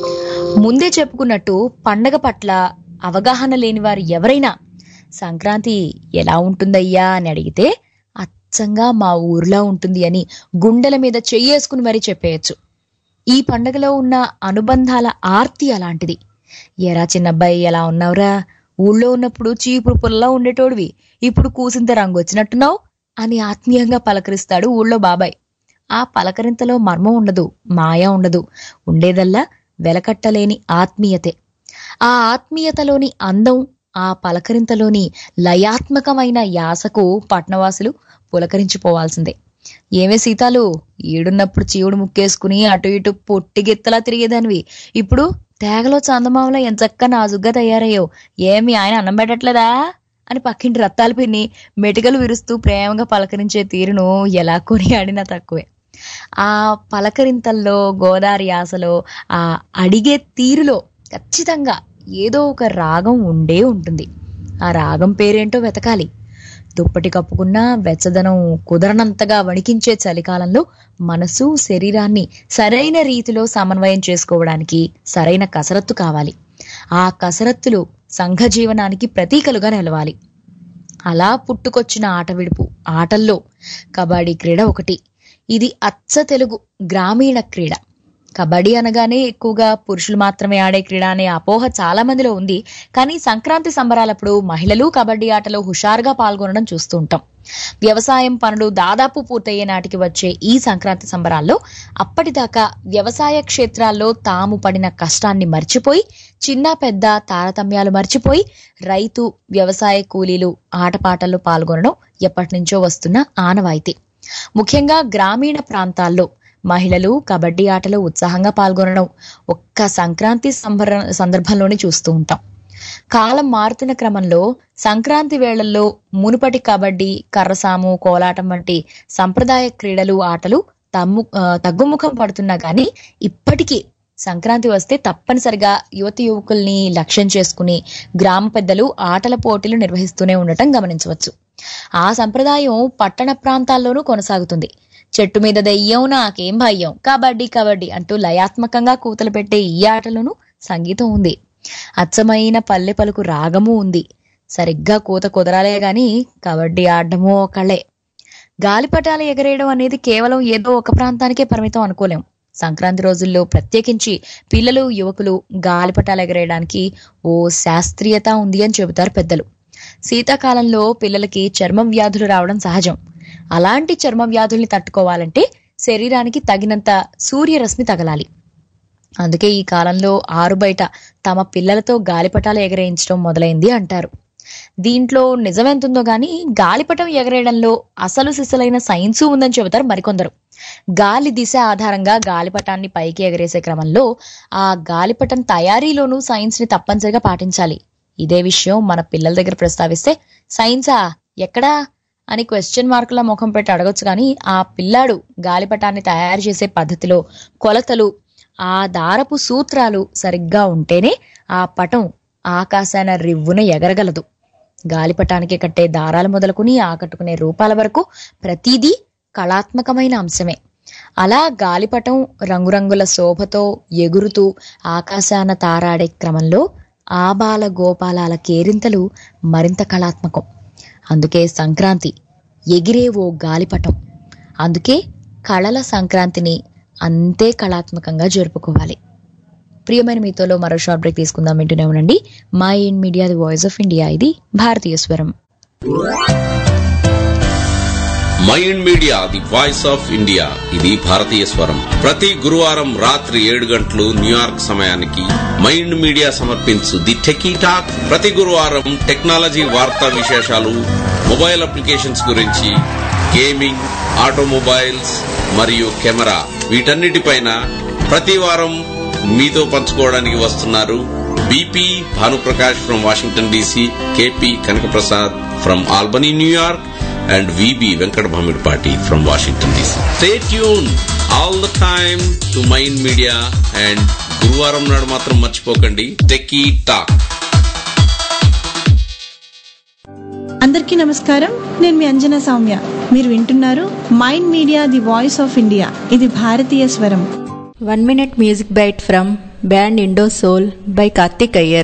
ముందే చెప్పుకున్నట్టు పండగ పట్ల అవగాహన లేని వారు ఎవరైనా సంక్రాంతి ఎలా ఉంటుందయ్యా అని అడిగితే అచ్చంగా మా ఊర్లో ఉంటుంది అని గుండెల మీద చెయ్యేసుకుని మరీ చెప్పేయచ్చు ఈ పండగలో ఉన్న అనుబంధాల ఆర్తి అలాంటిది ఎరా చిన్నబ్బాయి ఎలా ఉన్నావురా ఊళ్ళో ఉన్నప్పుడు చీపురు పుల్లా ఉండేటోడివి ఇప్పుడు కూసింత రంగు వచ్చినట్టున్నావు అని ఆత్మీయంగా పలకరిస్తాడు ఊళ్ళో బాబాయ్ ఆ పలకరింతలో మర్మం ఉండదు మాయ ఉండదు ఉండేదల్లా వెలకట్టలేని ఆత్మీయతే ఆ ఆత్మీయతలోని అందం ఆ పలకరింతలోని లయాత్మకమైన యాసకు పట్నవాసులు పులకరించిపోవాల్సిందే ఏమే సీతాలు ఈడున్నప్పుడు చీవుడు ముక్కేసుకుని అటు ఇటు పొట్టిగెత్తలా తిరిగేదానివి ఇప్పుడు తేగలో చందమామలో ఎంచక్క నాజుగ్గా తయారయ్యావు ఏమి ఆయన అన్నం పెట్టట్లేదా అని పక్కింటి రత్తాలు పిన్ని మెటికలు విరుస్తూ ప్రేమగా పలకరించే తీరును ఎలా కొని ఆడినా తక్కువే ఆ పలకరింతల్లో గోదావరి యాసలో ఆ అడిగే తీరులో ఖచ్చితంగా ఏదో ఒక రాగం ఉండే ఉంటుంది ఆ రాగం పేరేంటో వెతకాలి దుప్పటి కప్పుకున్న వెచ్చదనం కుదరనంతగా వణికించే చలికాలంలో మనసు శరీరాన్ని సరైన రీతిలో సమన్వయం చేసుకోవడానికి సరైన కసరత్తు కావాలి ఆ కసరత్తులు సంఘ జీవనానికి ప్రతీకలుగా నిలవాలి అలా పుట్టుకొచ్చిన ఆట విడుపు ఆటల్లో కబడ్డీ క్రీడ ఒకటి ఇది అచ్చ తెలుగు గ్రామీణ క్రీడ కబడ్డీ అనగానే ఎక్కువగా పురుషులు మాత్రమే ఆడే క్రీడ అనే అపోహ చాలా మందిలో ఉంది కానీ సంక్రాంతి సంబరాలప్పుడు మహిళలు కబడ్డీ ఆటలో హుషారుగా పాల్గొనడం చూస్తూ ఉంటాం వ్యవసాయం పనులు దాదాపు పూర్తయ్యే నాటికి వచ్చే ఈ సంక్రాంతి సంబరాల్లో అప్పటిదాకా వ్యవసాయ క్షేత్రాల్లో తాము పడిన కష్టాన్ని మర్చిపోయి చిన్న పెద్ద తారతమ్యాలు మర్చిపోయి రైతు వ్యవసాయ కూలీలు ఆటపాటల్లో పాల్గొనడం ఎప్పటి నుంచో వస్తున్న ఆనవాయితీ ముఖ్యంగా గ్రామీణ ప్రాంతాల్లో మహిళలు కబడ్డీ ఆటలో ఉత్సాహంగా పాల్గొనడం ఒక్క సంక్రాంతి సంబర సందర్భంలోనే చూస్తూ ఉంటాం కాలం మారుతున్న క్రమంలో సంక్రాంతి వేళల్లో మునుపటి కబడ్డీ కర్రసాము కోలాటం వంటి సంప్రదాయ క్రీడలు ఆటలు తమ్ము ఆ, తగ్గుముఖం పడుతున్నా గానీ ఇప్పటికీ సంక్రాంతి వస్తే తప్పనిసరిగా యువతి యువకుల్ని లక్ష్యం చేసుకుని గ్రామ పెద్దలు ఆటల పోటీలు నిర్వహిస్తూనే ఉండటం గమనించవచ్చు ఆ సంప్రదాయం పట్టణ ప్రాంతాల్లోనూ కొనసాగుతుంది చెట్టు మీద దెయ్యం నాకేం భయ్యం కబడ్డీ కబడ్డీ అంటూ లయాత్మకంగా కూతలు పెట్టే ఈ ఆటలోనూ సంగీతం ఉంది అచ్చమైన పల్లె పలుకు రాగము ఉంది సరిగ్గా కూత కుదరాలే గాని కబడ్డీ ఆడడమో ఒకళ్ళే గాలిపటాలు ఎగరేయడం అనేది కేవలం ఏదో ఒక ప్రాంతానికే పరిమితం అనుకోలేం సంక్రాంతి రోజుల్లో ప్రత్యేకించి పిల్లలు యువకులు గాలిపటాలు ఎగరేయడానికి ఓ శాస్త్రీయత ఉంది అని చెబుతారు పెద్దలు శీతాకాలంలో పిల్లలకి చర్మం వ్యాధులు రావడం సహజం అలాంటి చర్మ వ్యాధుల్ని తట్టుకోవాలంటే శరీరానికి తగినంత సూర్యరశ్మి తగలాలి అందుకే ఈ కాలంలో ఆరు బయట తమ పిల్లలతో గాలిపటాలు ఎగరేయించడం మొదలైంది అంటారు దీంట్లో నిజమెంతుందో గాని గాలిపటం ఎగరేయడంలో అసలు సిసలైన సైన్సు ఉందని చెబుతారు మరికొందరు గాలి దిశ ఆధారంగా గాలిపటాన్ని పైకి ఎగరేసే క్రమంలో ఆ గాలిపటం తయారీలోనూ సైన్స్ ని తప్పనిసరిగా పాటించాలి ఇదే విషయం మన పిల్లల దగ్గర ప్రస్తావిస్తే సైన్సా ఎక్కడా అని క్వశ్చన్ మార్కుల ముఖం పెట్టి అడగొచ్చు కానీ ఆ పిల్లాడు గాలిపటాన్ని తయారు చేసే పద్ధతిలో కొలతలు ఆ దారపు సూత్రాలు సరిగ్గా ఉంటేనే ఆ పటం ఆకాశాన రివ్వున ఎగరగలదు గాలిపటానికి కట్టే దారాలు మొదలుకుని ఆకట్టుకునే రూపాల వరకు ప్రతిదీ కళాత్మకమైన అంశమే అలా గాలిపటం రంగురంగుల శోభతో ఎగురుతూ ఆకాశాన తారాడే క్రమంలో ఆబాల గోపాలాల కేరింతలు మరింత కళాత్మకం అందుకే సంక్రాంతి ఎగిరే ఓ గాలిపటం అందుకే కళల సంక్రాంతిని అంతే కళాత్మకంగా జరుపుకోవాలి ప్రియమైన మీతోలో మరో షార్ట్ బ్రేక్ తీసుకుందాం వింటూనే ఉండండి mind media the voice of India ఇది భారతీయ స్వరం mind media the voice of India ఇది భారతీయ స్వరం ప్రతి గురువారం రాత్రి ఏడు గంటలు న్యూయార్క్ సమయానికి మైండ్ మీడియా సమర్పించు ది టెకీ టాక్ ప్రతి గురువారం టెక్నాలజీ వార్తా విశేషాలు మొబైల్ అప్లికేషన్స్ గురించి గేమింగ్ ఆటోమొబైల్స్ మరియు కెమెరా వీటన్నిటిపైన ప్రతి వారం మీతో పంచుకోవడానికి వస్తున్నారు BP Bhanuprakash from Washington DC KP Kanakaprasad from Albany New York and VB Venkat Bhamidpati from Washington DC. Stay tuned all the time to Mind Media and గురువారం నాడు మాత్రం మర్చిపోకండి టెకీ టాక్ అందరికీ నమస్కారం నేను మీ అంజనా సౌమ్య మీరు వింటున్నారు mind media the voice of India ఇది భారతీయ స్వరం One minute music bite from band Indo Soul by Karthik Iyer.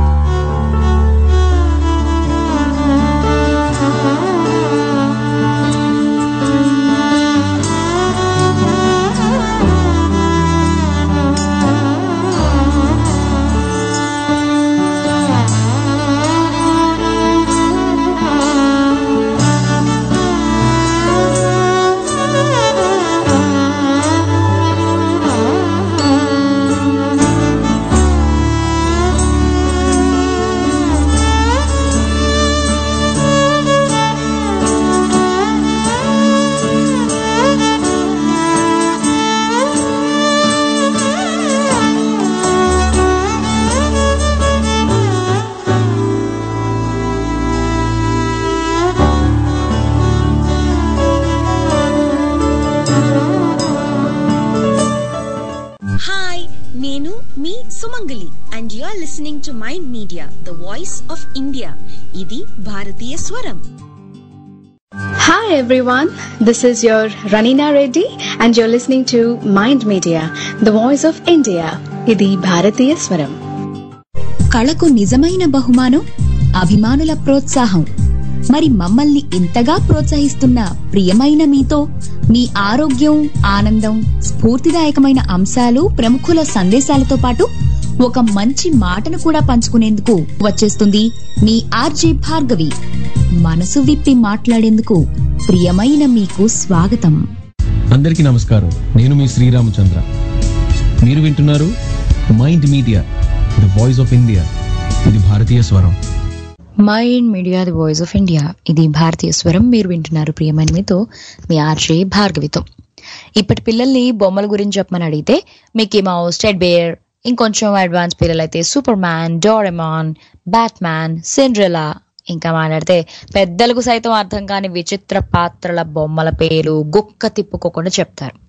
Hi నేను మీ Sumangali and you are listening to mind media the voice of India ఇది భారతీయ స్వరం Hi everyone, this is your Ranina Reddy and you're listening to Mind Media, the voice of India. ఇది భారతీయ స్వరం కళకు నిజమైన బహుమానం అభిమానుల ప్రోత్సాహం మరి మమ్మల్ని ఇంతగా ప్రోత్సహిస్తున్న ప్రియమైన మీతో మీ ఆరోగ్యం ఆనందం స్ఫూర్తిదాయకమైన అంశాలు ప్రముఖుల సందేశాలతో పాటు ఒక మంచి మాటను కూడా పంచుకునేందుకు వచ్చేస్తుంది మీ ఆర్జే భార్గవి మనసు విప్పి మాట్లాడేందుకు ప్రియమైన మీకు స్వాగతం అందరికీ నమస్కారం నేను మీ శ్రీరామచంద్ర మీరు వింటున్నారు mind media the voice of India ఇది భారతీయ స్వరం mind media the voice of India ఇది భారతీయ స్వరం మీరు వింటున్నారు ప్రియమైన మీతో మీ ఆర్జే భార్గవితో ఇప్పటి పిల్లల్ని బొమ్మల గురించి చెప్పమని అడిగితే మిక్కీ మౌస్ టెడ్ బేర్ ఇంకొంచెం అడ్వాన్స్ పిల్లలైతే superman Doraemon batman Cinderella ఇంకా మాట్లాడితే పెద్దలకు సైతం అర్థం కాని విచిత్ర పాత్రల బొమ్మల పేరు గుక్క తిప్పుకోకుండా చెప్తారు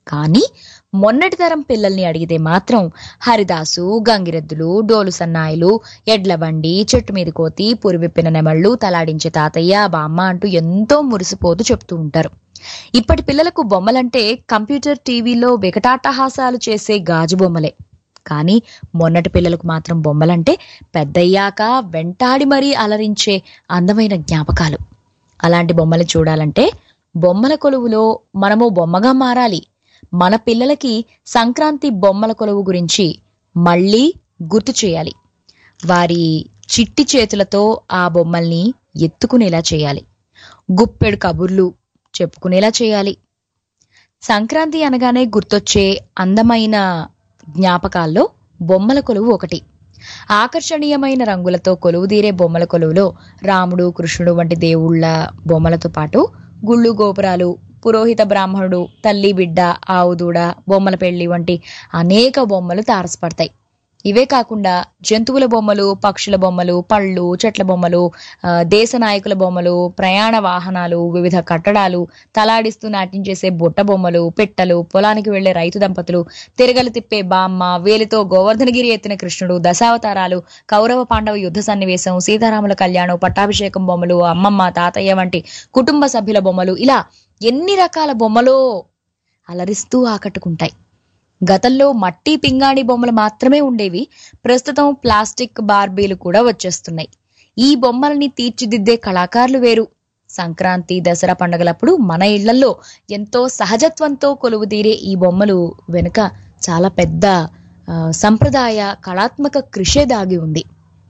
కానీ మొన్నటి తరం పిల్లల్ని అడిగితే మాత్రం హరిదాసు గంగిరెద్దులు డోలు సన్నాయిలు ఎడ్ల బండి చెట్టు మీద కోతి పురివిప్పిన నెమళ్ళు తలాడించే తాతయ్య బామ్మ అంటూ ఎంతో మురిసిపోతూ చెప్తూ ఉంటారు ఇప్పటి పిల్లలకు బొమ్మలంటే కంప్యూటర్ టీవీలో వికటాటహాసాలు చేసే గాజు బొమ్మలే కానీ మొన్నటి పిల్లలకు మాత్రం బొమ్మలంటే పెద్దయ్యాక వెంటాడి మరీ అలరించే అందమైన జ్ఞాపకాలు అలాంటి బొమ్మలు చూడాలంటే బొమ్మల కొలువులో మనము బొమ్మగా మారాలి మన పిల్లలకి సంక్రాంతి బొమ్మల కొలువు గురించి మళ్ళీ గుర్తు చేయాలి వారి చిట్టి చేతులతో ఆ బొమ్మల్ని ఎత్తుకునేలా చేయాలి గుప్పెడు కబుర్లు చెప్పుకునేలా చేయాలి సంక్రాంతి అనగానే గుర్తొచ్చే అందమైన జ్ఞాపకాల్లో బొమ్మల కొలువు ఒకటి ఆకర్షణీయమైన రంగులతో కొలువుదీరే బొమ్మల కొలువులో రాముడు కృష్ణుడు వంటి దేవుళ్ళ బొమ్మలతో పాటు గుళ్ళు గోపురాలు పురోహిత బ్రాహ్మణుడు తల్లి బిడ్డ ఆవు దూడ బొమ్మల పెళ్లి వంటి అనేక బొమ్మలు తారసపడతాయి ఇవే కాకుండా జంతువుల బొమ్మలు పక్షుల బొమ్మలు పళ్ళు చెట్ల బొమ్మలు ఆ, దేశ నాయకుల బొమ్మలు ప్రయాణ వాహనాలు వివిధ కట్టడాలు తలాడిస్తూ నాట్యం చేసే బుట్ట బొమ్మలు పెట్టలు పొలానికి వెళ్లే రైతు దంపతులు తిరగలు తిప్పే బామ్మ వేలితో గోవర్ధనగిరి ఎత్తిన కృష్ణుడు దశావతారాలు కౌరవ పాండవ యుద్ధ సన్నివేశం సీతారాముల కళ్యాణం పట్టాభిషేకం బొమ్మలు అమ్మమ్మ తాతయ్య వంటి కుటుంబ సభ్యుల బొమ్మలు ఇలా ఎన్ని రకాల బొమ్మలో అలరిస్తూ ఆకట్టుకుంటాయి గతంలో మట్టి పింగాణి బొమ్మలు మాత్రమే ఉండేవి ప్రస్తుతం ప్లాస్టిక్ బార్బీలు కూడా వచ్చేస్తున్నాయి ఈ బొమ్మల్ని తీర్చిదిద్దే కళాకారులు వేరు సంక్రాంతి దసరా పండుగలప్పుడు మన ఇళ్లలో ఎంతో సహజత్వంతో కొలువుదీరే ఈ బొమ్మలు వెనుక చాలా పెద్ద ఆ, సంప్రదాయ కళాత్మక కృషే దాగి ఉంది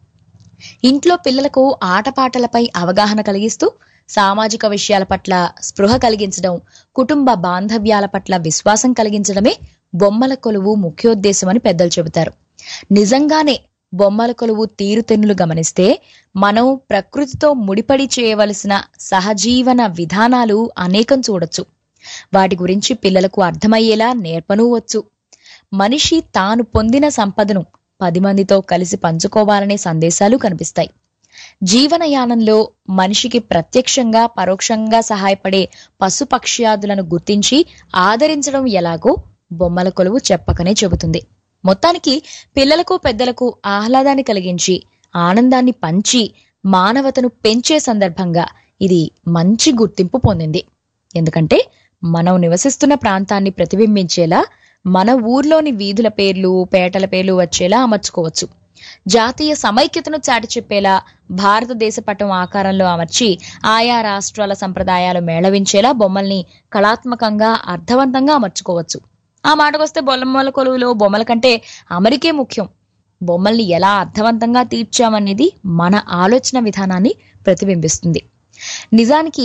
ఇంట్లో పిల్లలకు ఆటపాటలపై అవగాహన కలిగిస్తూ సామాజిక విషయాల పట్ల స్పృహ కలిగించడం కుటుంబ బాంధవ్యాల పట్ల విశ్వాసం కలిగించడమే బొమ్మల కొలువు ముఖ్యోద్దేశమని పెద్దలు చెబుతారు నిజంగానే బొమ్మల కొలువు తీరుతెన్నులు గమనిస్తే మనం ప్రకృతితో ముడిపడి చేయవలసిన సహజీవన విధానాలు అనేకం చూడొచ్చు వాటి గురించి పిల్లలకు అర్థమయ్యేలా నేర్పనూవచ్చు మనిషి తాను పొందిన సంపదను పది మందితో కలిసి పంచుకోవాలనే సందేశాలు కనిపిస్తాయి జీవనయానంలో మనిషికి ప్రత్యక్షంగా పరోక్షంగా సహాయపడే పశుపక్ష్యాదులను గుర్తించి ఆదరించడం ఎలాగో బొమ్మల కొలువు చెప్పకనే చెబుతుంది మొత్తానికి పిల్లలకు పెద్దలకు ఆహ్లాదాన్ని కలిగించి ఆనందాన్ని పంచి మానవతను పెంచే సందర్భంగా ఇది మంచి గుర్తింపు పొందింది ఎందుకంటే మనం నివసిస్తున్న ప్రాంతాన్ని ప్రతిబింబించేలా మన ఊర్లోని వీధుల పేర్లు పేటల పేర్లు వచ్చేలా అమర్చుకోవచ్చు జాతీయ సమైక్యతను చాటి చెప్పేలా భారతదేశ పటం ఆకారంలో అమర్చి ఆయా రాష్ట్రాల సంప్రదాయాలు మేళవించేలా బొమ్మల్ని కళాత్మకంగా అర్థవంతంగా అమర్చుకోవచ్చు ఆ మాటకొస్తే బొమ్మల కొలువులో బొమ్మల కంటే అమరికే ముఖ్యం బొమ్మల్ని ఎలా అర్థవంతంగా తీర్చామనేది మన ఆలోచన విధానాన్ని ప్రతిబింబిస్తుంది నిజానికి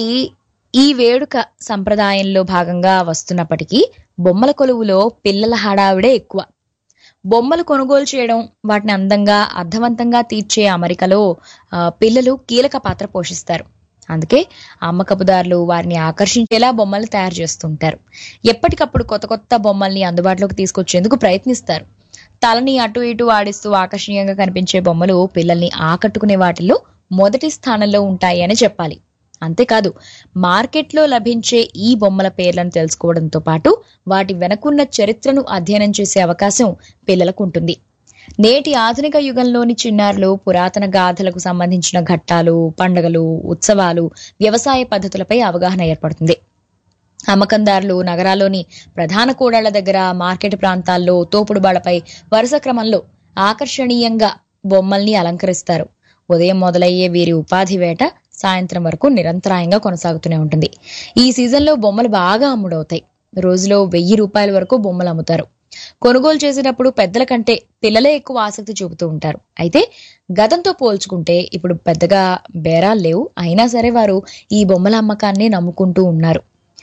ఈ వేడుక సంప్రదాయంలో భాగంగా వస్తున్నప్పటికీ బొమ్మల కొలువులో పిల్లల హడావిడే ఎక్కువ బొమ్మలు కొనుగోలు చేయడం వాటిని అందంగా అర్థవంతంగా తీర్చే అమరికలో ఆ, పిల్లలు కీలక పాత్ర పోషిస్తారు అందుకే అమ్మకపుదారులు వారిని ఆకర్షించేలా బొమ్మలు తయారు చేస్తుంటారు ఎప్పటికప్పుడు కొత్త కొత్త బొమ్మల్ని అందుబాటులోకి తీసుకొచ్చేందుకు ప్రయత్నిస్తారు తలని అటు ఇటు ఆడిస్తూ ఆకర్షణీయంగా కనిపించే బొమ్మలు పిల్లల్ని ఆకట్టుకునే వాటిల్లో మొదటి స్థానంలో ఉంటాయి అని చెప్పాలి అంతేకాదు మార్కెట్లో లభించే ఈ బొమ్మల పేర్లను తెలుసుకోవడంతో పాటు వాటి వెనకున్న చరిత్రను అధ్యయనం చేసే అవకాశం పిల్లలకు ఉంటుంది నేటి ఆధునిక యుగంలోని చిన్నారులు పురాతన గాథలకు సంబంధించిన ఘట్టాలు పండుగలు ఉత్సవాలు వ్యవసాయ పద్ధతులపై అవగాహన ఏర్పడుతుంది అమ్మకందారులు నగరాల్లోని ప్రధాన కూడళ్ల దగ్గర మార్కెట్ ప్రాంతాల్లో తోపుడుబాళ్లపై వరుస క్రమంలో ఆకర్షణీయంగా బొమ్మల్ని అలంకరిస్తారు ఉదయం మొదలయ్యే వీరి ఉపాధి వేట సాయంత్రం వరకు నిరంతరాయంగా కొనసాగుతూనే ఉంటుంది ఈ సీజన్లో బొమ్మలు బాగా అమ్ముడవుతాయి రోజులో వెయ్యి రూపాయల వరకు బొమ్మలు అమ్ముతారు కొనుగోలు చేసేటప్పుడు పెద్దల కంటే పిల్లలే ఎక్కువ ఆసక్తి చూపుతూ ఉంటారు అయితే గతంతో పోల్చుకుంటే ఇప్పుడు పెద్దగా బేరాలు లేవు అయినా సరే వారు ఈ బొమ్మల అమ్మకాన్ని నమ్ముకుంటూ ఉన్నారు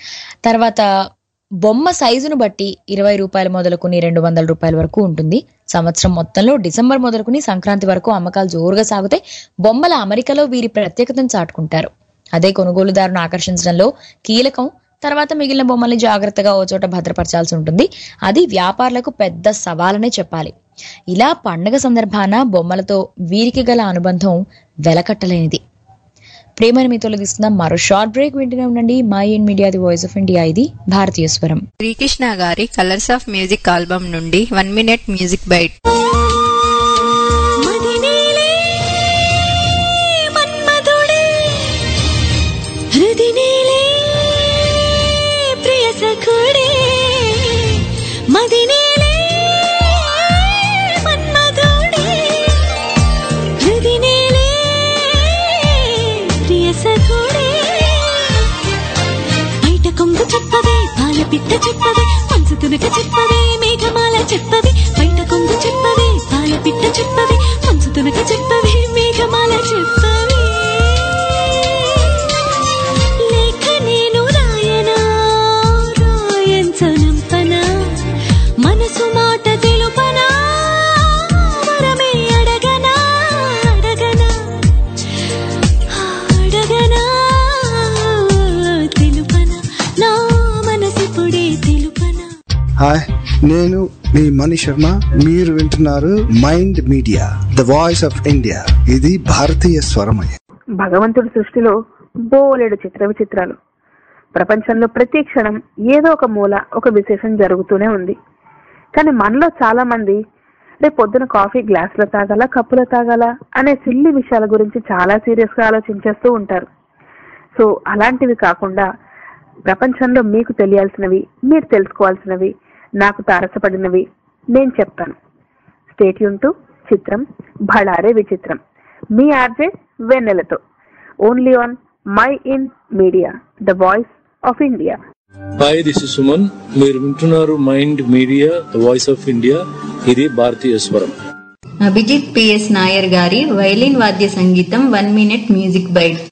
తర్వాత బొమ్మ సైజును బట్టి ఇరవై రూపాయలు మొదలుకుని రెండు వందల రూపాయల వరకు ఉంటుంది సంవత్సరం మొత్తంలో డిసెంబర్ మొదలుకుని సంక్రాంతి వరకు అమ్మకాలు జోరుగా సాగుతాయి బొమ్మల అమరికలో వీరి ప్రత్యేకతను చాటుకుంటారు అదే కొనుగోలుదారును ఆకర్షించడంలో కీలకం తర్వాత మిగిలిన బొమ్మల్ని జాగ్రత్తగా ఓ చోట భద్రపరచాల్సి ఉంటుంది అది వ్యాపారులకు పెద్ద సవాలనే చెప్పాలి ఇలా పండగ సందర్భాన బొమ్మలతో వీరికి గల అనుబంధం వెలకట్టలేనిది ప్రేమని మీతో తీసుకుందాం మరో షార్ట్ బ్రేక్ వింటూనే ఉండండి mind media the voice of India ఇది భారతీయ స్వరం శ్రీకృష్ణ గారి కలర్స్ ఆఫ్ మ్యూజిక్ ఆల్బమ్ నుండి వన్ మినిట్ మ్యూజిక్ బైట్ మన్మధుడే హృదినేలే ప్రియ సఖుడే మదినేలే మన్మధుడే హృదినేలే ప్రియ సఖుడే బయట కొంగు చెప్పవే పాల పిట్ట చెప్పవే మనసు తునక చెప్పవే మేఘమాల చెప్పవే బయట కొంగు చెప్పవే పాల పిట్ట చెప్పవే మనసు తునక చెప్పవే మేఘమాల చెప్పవే లేఖ నేను రాయనా రాయంచనంపనా మనసు మాట తెలుపనా వరమే అడగనా అడగనా అడగనా తెలుపనా నా మనసిప్పుడే తెలుపనా హాయ్ నేను మీ మణి శర్మ మీరు వింటున్నారు mind media the voice of India ఇది భారతీయ స్వరమయ భగవంతుడి సృష్టిలో బోలెడు చిత్ర విచిత్రాలు ప్రపంచంలో ప్రతి క్షణం ఏదో ఒక మూల ఒక విశేషం జరుగుతూనే ఉంది కానీ మనలో చాలా మంది రేపు పొద్దున కాఫీ గ్లాసులో తాగాల కప్పులో తాగాల అనే సిల్లి విషయాల గురించి చాలా సీరియస్ గా ఆలోచించేస్తూ ఉంటారు సో అలాంటివి కాకుండా ప్రపంచంలో మీకు తెలియాల్సినవి మీరు తెలుసుకోవాల్సినవి నాకు తారసపడినవి నేను చెప్తాను స్టేట్యూన్ టు చిత్రం భళారే విచిత్రం మీ ఆర్జే వెన్నెలతో only on mind media the voice of India hi this is Suman మీరు వింటున్నారు mind media the voice of India ఇది భారతీయ స్వరం అభిజిత్ పిఎస్ నాయర్ గారి వైలిన్ వాద్య సంగీతం వన్ మినిట్ మ్యూజిక్ బైట్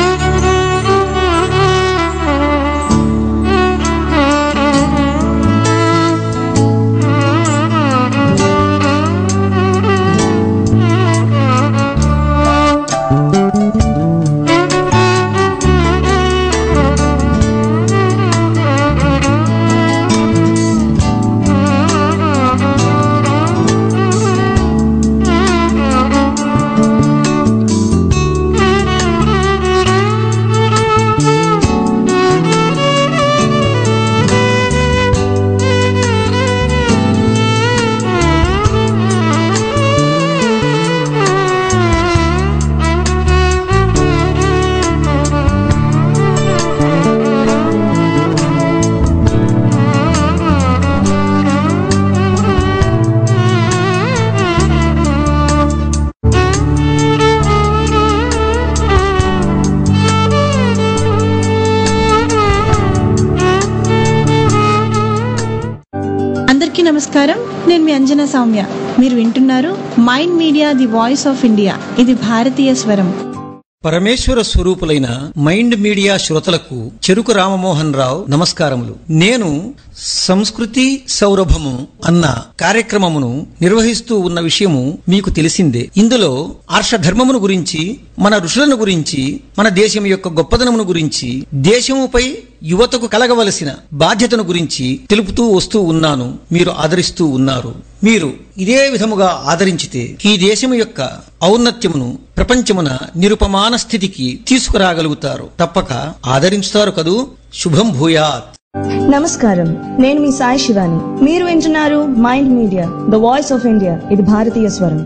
అందరికీ నమస్కారం నేను మీ అంజనా సౌమ్య మీరు వింటున్నారు mind media the voice of India ఇది భారతీయ స్వరం పరమేశ్వర స్వరూపులైన మైండ్ మీడియా శ్రోతలకు చెరుకు రామమోహన్ రావు నమస్కారములు నేను సంస్కృతి సౌరభము అన్న కార్యక్రమమును నిర్వహిస్తూ ఉన్న విషయము మీకు తెలిసిందే ఇందులో ఆర్షధర్మమును గురించి మన ఋషులను గురించి మన దేశం యొక్క గొప్పదనమును గురించి దేశముపై యువతకు కలగవలసిన బాధ్యతను గురించి తెలుపుతూ వస్తూ ఉన్నాను మీరు ఆదరిస్తూ ఉన్నారు మీరు ఇదే విధముగా ఆదరించితే ఈ దేశము యొక్క ఔన్నత్యమును ప్రపంచమున నిరుపమాన స్థితికి తీసుకురాగలుగుతారు తప్పక ఆదరించుతారు కదూ శుభం భూయాత్ నమస్కారం నేను మీ సాయి శివాని మీరు వింటున్నారు mind media the voice of India ఇది భారతీయ స్వరం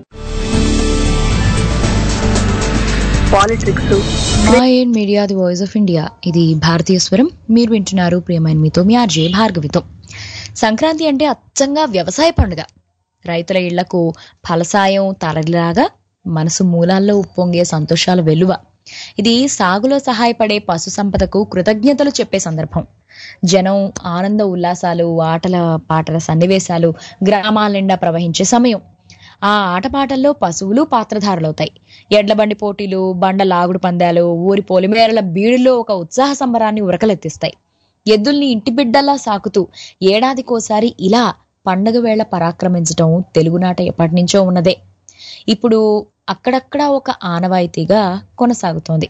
politics mind media the voice of India ఇది భారతీయ స్వరం మీరు వింటున్నారు ప్రియమైన మీతో మీ ఆర్జే భార్గవితో సంక్రాంతి అంటే అచ్చంగా వ్యవసాయ పండుగ రైతుల ఇళ్లకు ఫలసాయం తరలిలాగా మనసు మూలాల్లో ఉప్పొంగే సంతోషాల వెలువ ఇది సాగులో సహాయపడే పశు సంపదకు కృతజ్ఞతలు చెప్పే సందర్భం జనం ఆనంద ఉల్లాసాలు ఆటల పాటల సన్నివేశాలు గ్రామాల నిండా ప్రవహించే సమయం ఆ ఆటపాటల్లో పశువులు పాత్రధారులవుతాయి ఎడ్ల బండి పోటీలు బండ లాగుడు పందాలు ఊరి పొలిమేరల బీడుల్లో ఒక ఉత్సాహ సంబరాన్ని ఉరకలెత్తిస్తాయి ఎద్దుల్ని ఇంటి బిడ్డల్లా సాకుతూ ఏడాదికోసారి ఇలా పండగ వేళ పరాక్రమించటం తెలుగునాట ఎప్పటి నుంచో ఉన్నదే ఇప్పుడు అక్కడక్కడ ఒక ఆనవాయితీగా కొనసాగుతోంది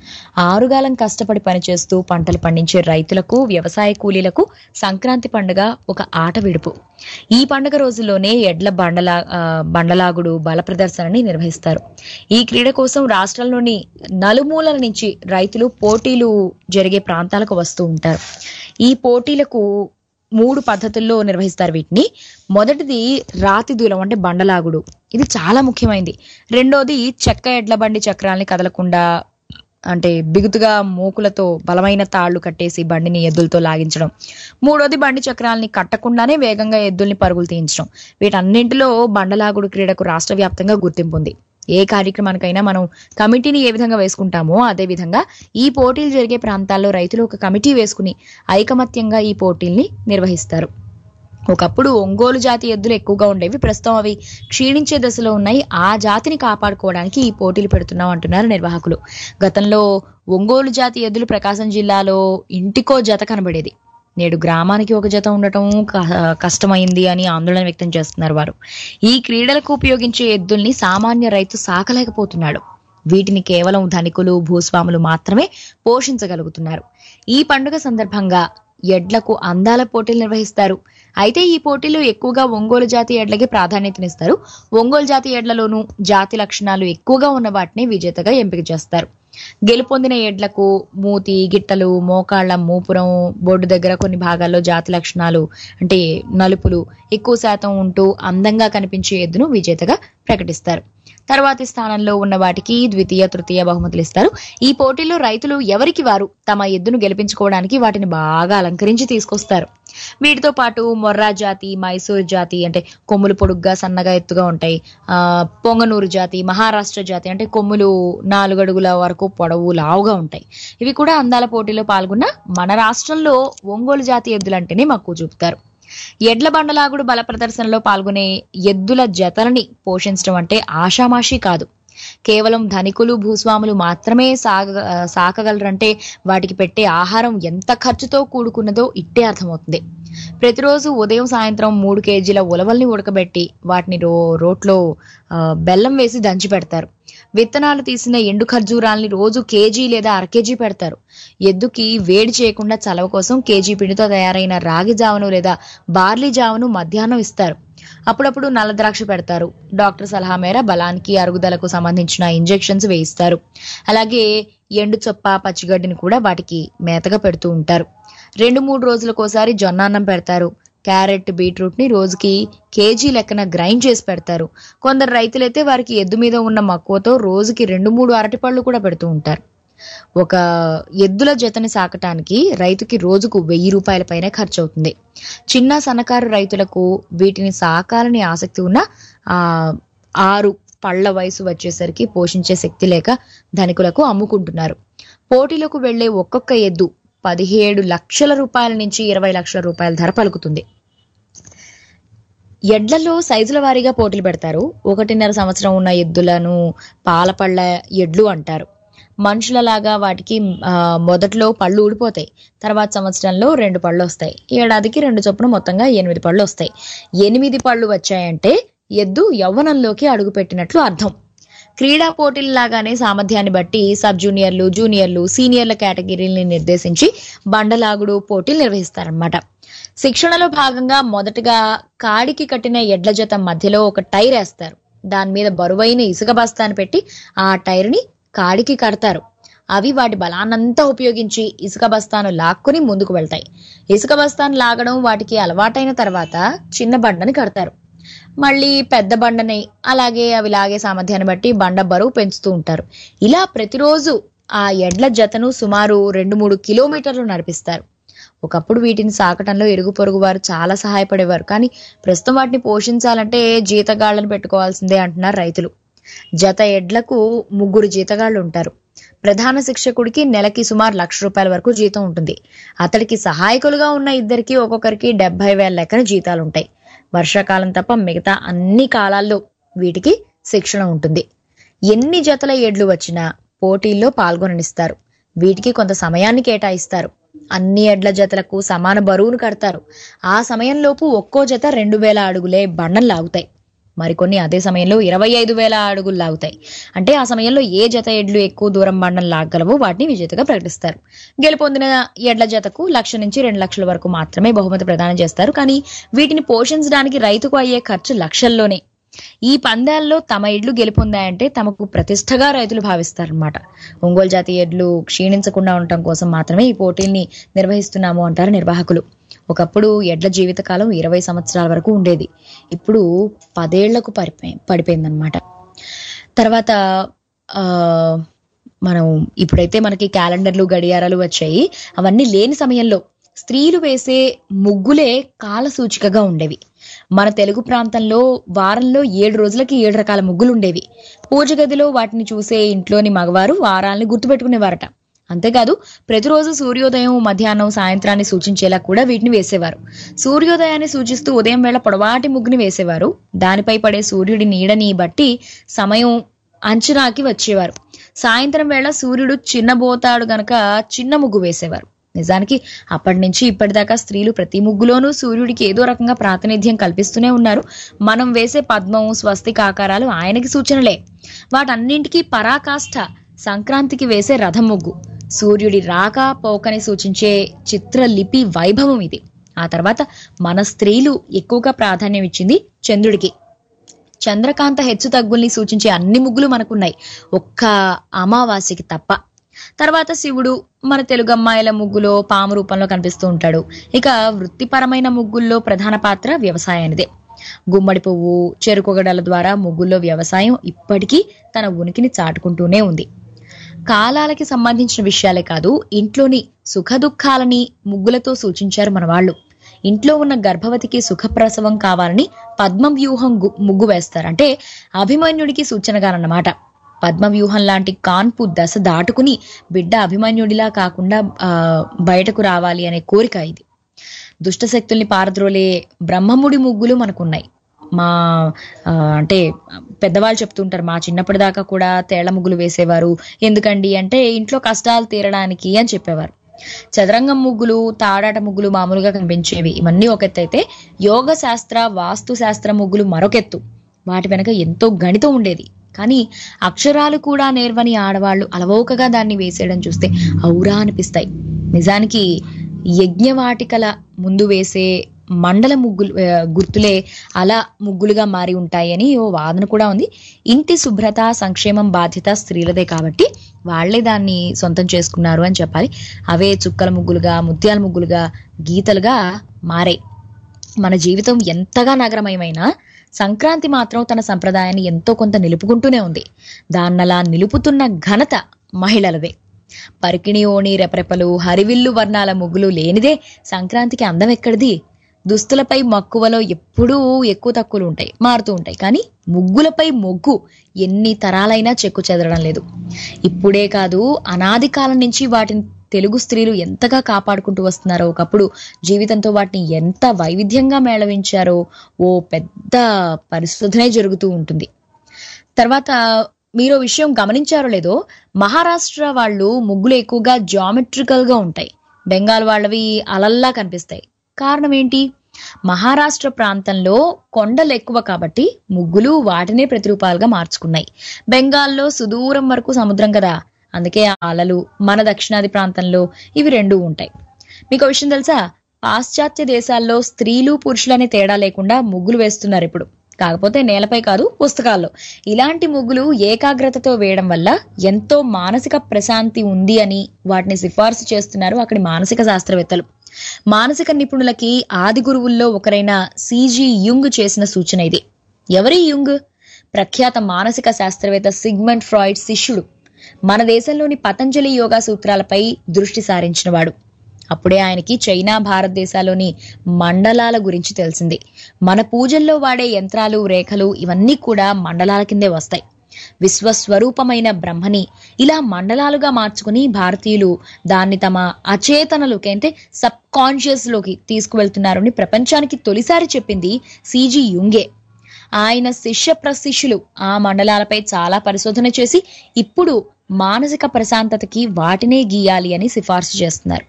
ఆరుగాలం కష్టపడి పనిచేస్తూ పంటలు పండించే రైతులకు వ్యవసాయ కూలీలకు సంక్రాంతి పండుగ ఒక ఆట విడుపు ఈ పండుగ రోజుల్లోనే ఎడ్ల బండలా ఆ, బండలాగుడు బల ప్రదర్శనని నిర్వహిస్తారు ఈ క్రీడ కోసం రాష్ట్రంలోని నలుమూలల నుంచి రైతులు పోటీలు జరిగే ప్రాంతాలకు వస్తూ ఉంటారు ఈ పోటీలకు మూడు పద్ధతుల్లో నిర్వహిస్తారు వీటిని మొదటిది రాతి దూలం అంటే బండలాగుడు ఇది చాలా ముఖ్యమైనది రెండోది చెక్క ఎడ్ల బండి చక్రాల్ని కదలకుండా అంటే బిగుతుగా మూకులతో బలమైన తాళ్లు కట్టేసి బండిని ఎద్దులతో లాగించడం మూడోది బండి చక్రాల్ని కట్టకుండానే వేగంగా ఎద్దుల్ని పరుగులు తీయించడం వీటన్నింటిలో బండలాగుడు క్రీడకు రాష్ట్ర వ్యాప్తంగా గుర్తింపు ఉంది ఏ కార్యక్రమానికైనా మనం కమిటీని ఏ విధంగా వేసుకుంటామో అదే విధంగా ఈ పోటీలు జరిగే ప్రాంతాల్లో రైతులు ఒక కమిటీ వేసుకుని ఐకమత్యంగా ఈ పోటీల్ని నిర్వహిస్తారు ఒకప్పుడు ఒంగోలు జాతి ఎద్దులు ఎక్కువగా ఉండేవి ప్రస్తుతం అవి క్షీణించే దశలో ఉన్నాయి ఆ జాతిని కాపాడుకోవడానికి ఈ పోటీలు పెడుతున్నాం అంటున్నారు నిర్వాహకులు గతంలో ఒంగోలు జాతి ఎద్దులు ప్రకాశం జిల్లాలో ఇంటికో జత కనబడేది నేడు గ్రామానికి ఒక జత ఉండటం క- కష్టమైంది అని ఆందోళన వ్యక్తం చేస్తున్నారు వారు ఈ క్రీడలకు ఉపయోగించే ఎద్దుల్ని సామాన్య రైతు సాకలేకపోతున్నాడు వీటిని కేవలం ధనికులు భూస్వాములు మాత్రమే పోషించగలుగుతున్నారు ఈ పండుగ సందర్భంగా ఎడ్లకు అందాల పోటీలు నిర్వహిస్తారు అయితే ఈ పోటీలో ఎక్కువగా ఒంగోలు జాతి ఎడ్లకి ప్రాధాన్యతనిస్తారు ఒంగోలు జాతి ఎడ్లలోనూ జాతి లక్షణాలు ఎక్కువగా ఉన్న వాటిని విజేతగా ఎంపిక చేస్తారు గెలుపొందిన ఎడ్లకు మూతి గిట్టలు మోకాళ్ళ మూపురం బొడ్డు దగ్గర కొన్ని భాగాల్లో జాతి లక్షణాలు అంటే నలుపులు ఎక్కువ శాతం ఉంటూ అందంగా కనిపించే ఎద్దును విజేతగా ప్రకటిస్తారు తర్వాతి స్థానంలో ఉన్న వాటికి ద్వితీయ తృతీయ బహుమతులు ఇస్తారు ఈ పోటీలో రైతులు ఎవరికి వారు తమ ఎద్దును గెలిపించుకోవడానికి వాటిని బాగా అలంకరించి తీసుకొస్తారు వీటితో పాటు మొర్రా జాతి మైసూర్ జాతి అంటే కొమ్ములు పొడుగ్గా సన్నగా ఎత్తుగా ఉంటాయి ఆ పొంగనూరు జాతి మహారాష్ట్ర జాతి అంటే కొమ్ములు నాలుగు అడుగుల వరకు పొడవు లావుగా ఉంటాయి ఇవి కూడా అందాల పోటీలో పాల్గొన్న మన రాష్ట్రంలో ఒంగోలు జాతి ఎద్దులంటేనే మక్కువ చూపుతారు ఎడ్ల బండలాగుడు బల ప్రదర్శనలో పాల్గొనే ఎద్దుల జతలని పోషించడం అంటే ఆషామాషి కాదు కేవలం ధనికులు భూస్వాములు మాత్రమే సాగ సాకగలరంటే వాటికి పెట్టే ఆహారం ఎంత ఖర్చుతో కూడుకున్నదో ఇట్టే అర్థమవుతుంది ప్రతిరోజు ఉదయం సాయంత్రం మూడు కేజీల ఉలవల్ని ఉడకబెట్టి వాటిని రో రోట్లో ఆ, బెల్లం వేసి దంచి పెడతారు విత్తనాలు తీసిన ఎండు ఖర్జూరాల్ని రోజు కేజీ లేదా అర కేజీ పెడతారు ఎద్దుకి వేడి చేయకుండా చలవ కోసం కేజీ పిండితో తయారైన రాగి జావను లేదా బార్లీ జావను మధ్యాహ్నం ఇస్తారు అప్పుడప్పుడు నల్ల ద్రాక్ష పెడతారు డాక్టర్ సలహా మేర బలానికి అరుగుదలకు సంబంధించిన ఇంజెక్షన్స్ వేయిస్తారు అలాగే ఎండు చొప్ప పచ్చిగడ్డిని కూడా వాటికి మేతగా పెడుతూ ఉంటారు రెండు మూడు రోజులకోసారి జొన్నాన్నం పెడతారు క్యారెట్ బీట్రూట్ ని రోజుకి కేజీ లెక్కన గ్రైండ్ చేసి పెడతారు కొందరు రైతులైతే వారికి ఎద్దు మీద ఉన్న మక్కువతో రోజుకి రెండు మూడు అరటిపళ్ళు కూడా పెడుతూ ఉంటారు ఒక ఎద్దుల జతని సాకటానికి రైతుకి రోజుకు వెయ్యి రూపాయల పైన ఖర్చు అవుతుంది చిన్న సన్నకారు రైతులకు వీటిని సాకాలని ఆసక్తి ఉన్న ఆ ఆరు పళ్ళ వయసు వచ్చేసరికి పోషించే శక్తి లేక ధనికులకు అమ్ముకుంటున్నారు పోటీలకు వెళ్లే ఒక్కొక్క ఎద్దు పదిహేడు లక్షల రూపాయల నుంచి ఇరవై లక్షల రూపాయల ధర పలుకుతుంది ఎడ్లలో సైజుల వారీగా పోటీలు పెడతారు ఒకటిన్నర సంవత్సరం ఉన్న ఎద్దులను పాలపళ్ళ ఎడ్లు అంటారు మనుషులలాగా వాటికి ఆ, మొదట్లో పళ్ళు ఊడిపోతాయి తర్వాత సంవత్సరంలో రెండు పళ్ళు వస్తాయి ఏడాదికి రెండు చొప్పున మొత్తంగా ఎనిమిది పళ్ళు వస్తాయి ఎనిమిది పళ్ళు వచ్చాయంటే ఎద్దు యవ్వనంలోకి అడుగుపెట్టినట్లు అర్థం క్రీడా పోటీలలాగానే సామర్థ్యాన్ని బట్టి సబ్ జూనియర్లు జూనియర్లు సీనియర్ల కేటగిరీని నిర్దేశించి బండలాగుడు పోటీలు నిర్వహిస్తారన్నమాట శిక్షణలో భాగంగా మొదటగా కాడికి కట్టిన ఎడ్ల జత మధ్యలో ఒక టైర్ వేస్తారు దాని మీద బరువైన ఇసుక బస్తాను పెట్టి ఆ టైర్ని కాడికి కడతారు అవి వాటి బలాన్నంతా ఉపయోగించి ఇసుక బస్తాను లాక్కుని ముందుకు వెళ్తాయి ఇసుక బస్తాను లాగడం వాటికి అలవాటైన తర్వాత చిన్న బండని కడతారు మళ్ళీ పెద్ద బండని అలాగే అవి లాగే సామర్థ్యాన్ని బట్టి బండ బరువు పెంచుతూ ఉంటారు ఇలా ప్రతిరోజు ఆ ఎడ్ల జతను సుమారు రెండు మూడు కిలోమీటర్లు నడిపిస్తారు ఒకప్పుడు వీటిని సాకటంలో ఇరుగు పొరుగు వారు చాలా సహాయపడేవారు కానీ ప్రస్తుతం వాటిని పోషించాలంటే జీతగాళ్లను పెట్టుకోవాల్సిందే అంటున్నారు రైతులు జత ఎడ్లకు ముగ్గురు జీతగాళ్లు ఉంటారు ప్రధాన శిక్షకుడికి నెలకి సుమారు లక్ష రూపాయల వరకు జీతం ఉంటుంది అతడికి సహాయకులుగా ఉన్న ఇద్దరికి ఒక్కొక్కరికి డెబ్బై వేల లెక్కన జీతాలు ఉంటాయి వర్షాకాలం తప్ప మిగతా అన్ని కాలాల్లో వీటికి శిక్షణ ఉంటుంది ఎన్ని జతల ఎడ్లు వచ్చినా పోటీల్లో పాల్గొననిస్తారు వీటికి కొంత సమయాన్ని కేటాయిస్తారు అన్ని ఎడ్ల జతలకు సమాన బరువును కడతారు ఆ సమయంలోపు ఒక్కో జత రెండు వేల అడుగులే బండం లాగుతాయి మరికొన్ని అదే సమయంలో ఇరవై ఐదు వేల అడుగులు లాగుతాయి అంటే ఆ సమయంలో ఏ జత ఎడ్లు ఎక్కువ దూరం బండం లాగలవో వాటిని విజేతగా ప్రకటిస్తారు గెలుపొందిన ఎడ్ల జతకు లక్ష నుంచి రెండు లక్షల వరకు మాత్రమే బహుమతి ప్రదానం చేస్తారు కానీ వీటిని పోషించడానికి రైతుకు అయ్యే ఖర్చు లక్షల్లోనే ఈ పందాల్లో తమ ఎడ్లు గెలుపొందాయంటే తమకు ప్రతిష్టగా రైతులు భావిస్తారన్నమాట ఒంగోలు జాతి ఎడ్లు క్షీణించకుండా ఉండటం కోసం మాత్రమే ఈ పోటీల్ని నిర్వహిస్తున్నాము అంటారు నిర్వాహకులు ఒకప్పుడు ఎడ్ల జీవితకాలం ఇరవై సంవత్సరాల వరకు ఉండేది ఇప్పుడు పదేళ్లకు పడిపోయి పడిపోయిందనమాట తర్వాత ఆ మనం ఇప్పుడైతే మనకి క్యాలెండర్లు గడియారాలు వచ్చాయి అవన్నీ లేని సమయంలో స్త్రీలు వేసే ముగ్గులే కాల సూచికగా ఉండేవి మన తెలుగు ప్రాంతంలో వారంలో ఏడు రోజులకి ఏడు రకాల ముగ్గులు ఉండేవి పూజ గదిలో వాటిని చూసే ఇంట్లోని మగవారు వారాల్ని గుర్తుపెట్టుకునేవారట అంతేకాదు ప్రతిరోజు సూర్యోదయం మధ్యాహ్నం సాయంత్రాన్ని సూచించేలా కూడా వీటిని వేసేవారు సూర్యోదయాన్ని సూచిస్తూ ఉదయం వేళ పొడవాటి ముగ్గుని వేసేవారు దానిపై పడే సూర్యుడి నీడని బట్టి సమయం అంచనాకి వచ్చేవారు సాయంత్రం వేళ సూర్యుడు చిన్నబోతాడు గనక చిన్న ముగ్గు వేసేవారు నిజానికి అప్పటి నుంచి ఇప్పటిదాకా స్త్రీలు ప్రతి ముగ్గులోనూ సూర్యుడికి ఏదో రకంగా ప్రాతినిధ్యం కల్పిస్తూనే ఉన్నారు మనం వేసే పద్మం స్వస్తిక ఆకారాలు ఆయనకి సూచనలే వాటన్నింటికీ పరాకాష్ఠ సంక్రాంతికి వేసే రథం ముగ్గు సూర్యుడి రాక పోకని సూచించే చిత్రలిపి వైభవం ఇది ఆ తర్వాత మన స్త్రీలు ఎక్కువగా ప్రాధాన్యం ఇచ్చింది చంద్రుడికి చంద్రకాంత హెచ్చు తగ్గుల్ని సూచించే అన్ని ముగ్గులు మనకున్నాయి ఒక్క అమావాస్యకి తప్ప తర్వాత శివుడు మన తెలుగు అమ్మాయిల ముగ్గులో పాము రూపంలో కనిపిస్తూ ఉంటాడు ఇక వృత్తిపరమైన ముగ్గుల్లో ప్రధాన పాత్ర వ్యవసాయానిదే గుమ్మడి పువ్వు చెరుకుగడల ద్వారా ముగ్గుల్లో వ్యవసాయం ఇప్పటికీ తన ఉనికిని చాటుకుంటూనే ఉంది కాలాలకి సంబంధించిన విషయాలే కాదు ఇంట్లోని సుఖ దుఃఖాలని ముగ్గులతో సూచించారు మన వాళ్ళు ఇంట్లో ఉన్న గర్భవతికి సుఖప్రసవం కావాలని పద్మవ్యూహం గు- ముగ్గు వేస్తారు అంటే అభిమన్యుడికి సూచనగానన్నమాట పద్మవ్యూహం లాంటి కాన్పు దశ దాటుకుని బిడ్డ అభిమన్యుడిలా కాకుండా ఆ, బయటకు రావాలి అనే కోరిక ఇది దుష్ట శక్తుల్ని పారద్రోలే బ్రహ్మముడి ముగ్గులు మనకున్నాయి మా ఆ, అంటే పెద్దవాళ్ళు చెప్తుంటారు మా చిన్నప్పటిదాకా కూడా తేళ్ల ముగ్గులు వేసేవారు ఎందుకండి అంటే ఇంట్లో కష్టాలు తీరడానికి అని చెప్పేవారు చదరంగం ముగ్గులు తాడాట ముగ్గులు మామూలుగా కనిపించేవి ఇవన్నీ ఒక ఎత్తు అయితే యోగ శాస్త్ర వాస్తు శాస్త్ర ముగ్గులు మరొకెత్తు వాటి వెనక ఎంతో గణితం ఉండేది కానీ అక్షరాలు కూడా నేర్వని ఆడవాళ్లు అలవోకగా దాన్ని వేసేయడం చూస్తే ఔరా అనిపిస్తాయి నిజానికి యజ్ఞవాటికల ముందు వేసే మండల ముగ్గులు ఆ, గుర్తులే అలా ముగ్గులుగా మారి ఉంటాయని ఓ వాదన కూడా ఉంది ఇంటి శుభ్రత సంక్షేమం బాధ్యత స్త్రీలదే కాబట్టి వాళ్లే దాన్ని సొంతం చేసుకున్నారు అని చెప్పాలి అవే చుక్కల ముగ్గులుగా ముత్యాల ముగ్గులుగా గీతలుగా మారాయి మన జీవితం ఎంతగా నగరమయమైనా సంక్రాంతి మాత్రం తన సంప్రదాయాన్ని ఎంతో కొంత నిలుపుకుంటూనే ఉంది దాన్నలా నిలుపుతున్న ఘనత మహిళలదే పరికిణి ఓణి రెపరెపలు హరివిల్లు వర్ణాల ముగ్గులు లేనిదే సంక్రాంతికి అందం ఎక్కడిది దుస్తులపై మక్కువలో ఎప్పుడూ ఎక్కువ తక్కువలు ఉంటాయి మారుతూ ఉంటాయి కానీ ముగ్గులపై మొగ్గు ఎన్ని తరాలైనా చెక్కు చెదరడం లేదు ఇప్పుడే కాదు అనాది కాలం నుంచి వాటిని తెలుగు స్త్రీలు ఎంతగా కాపాడుకుంటూ వస్తున్నారో ఒకప్పుడు జీవితంతో వాటిని ఎంత వైవిధ్యంగా మేళవించారో ఓ పెద్ద పరిశోధనే జరుగుతూ ఉంటుంది తర్వాత మీరు ఓ విషయం గమనించారో లేదో మహారాష్ట్ర వాళ్ళు ముగ్గులు ఎక్కువగా జామెట్రికల్ గా ఉంటాయి బెంగాల్ వాళ్ళవి అలల్లా కనిపిస్తాయి కారణం ఏంటి మహారాష్ట్ర ప్రాంతంలో కొండలు ఎక్కువ కాబట్టి ముగ్గులు వాటినే ప్రతిరూపాలుగా మార్చుకున్నాయి బెంగాల్లో సుదూరం వరకు సముద్రం కదా అందుకే ఆ అలలు మన దక్షిణాది ప్రాంతంలో ఇవి రెండూ ఉంటాయి మీకు ఒక విషయం తెలుసా పాశ్చాత్య దేశాల్లో స్త్రీలు పురుషులనే తేడా లేకుండా ముగ్గులు వేస్తున్నారు ఇప్పుడు కాకపోతే నేలపై కాదు పుస్తకాల్లో ఇలాంటి ముగ్గులు ఏకాగ్రతతో వేయడం వల్ల ఎంతో మానసిక ప్రశాంతి ఉంది అని వాటిని సిఫార్సు చేస్తున్నారు అక్కడి మానసిక శాస్త్రవేత్తలు మానసిక నిపుణులకి ఆది గురువుల్లో ఒకరైన సిజి యుంగ్ చేసిన సూచన ఇది ఎవరి యుంగ్ ప్రఖ్యాత మానసిక శాస్త్రవేత్త సిగ్మండ్ ఫ్రాయిడ్ శిష్యుడు మన దేశంలోని పతంజలి యోగా సూత్రాలపై దృష్టి సారించినవాడు అప్పుడే ఆయనకి చైనా భారతదేశాల్లోని మండలాల గురించి తెలిసింది మన పూజల్లో వాడే యంత్రాలు రేఖలు ఇవన్నీ కూడా మండలాల కిందే వస్తాయి విశ్వస్వరూపమైన బ్రహ్మని ఇలా మండలాలుగా మార్చుకుని భారతీయులు దాన్ని తమ అచేతనలోకి అంటే సబ్ కాన్షియస్ లోకి తీసుకువెళ్తున్నారని ప్రపంచానికి తొలిసారి చెప్పింది సిజి యుంగే ఆయన శిష్య ప్రశిష్యులు ఆ మండలాలపై చాలా పరిశోధన చేసి ఇప్పుడు మానసిక ప్రశాంతతకి వాటినే గీయాలి అని సిఫార్సు చేస్తున్నారు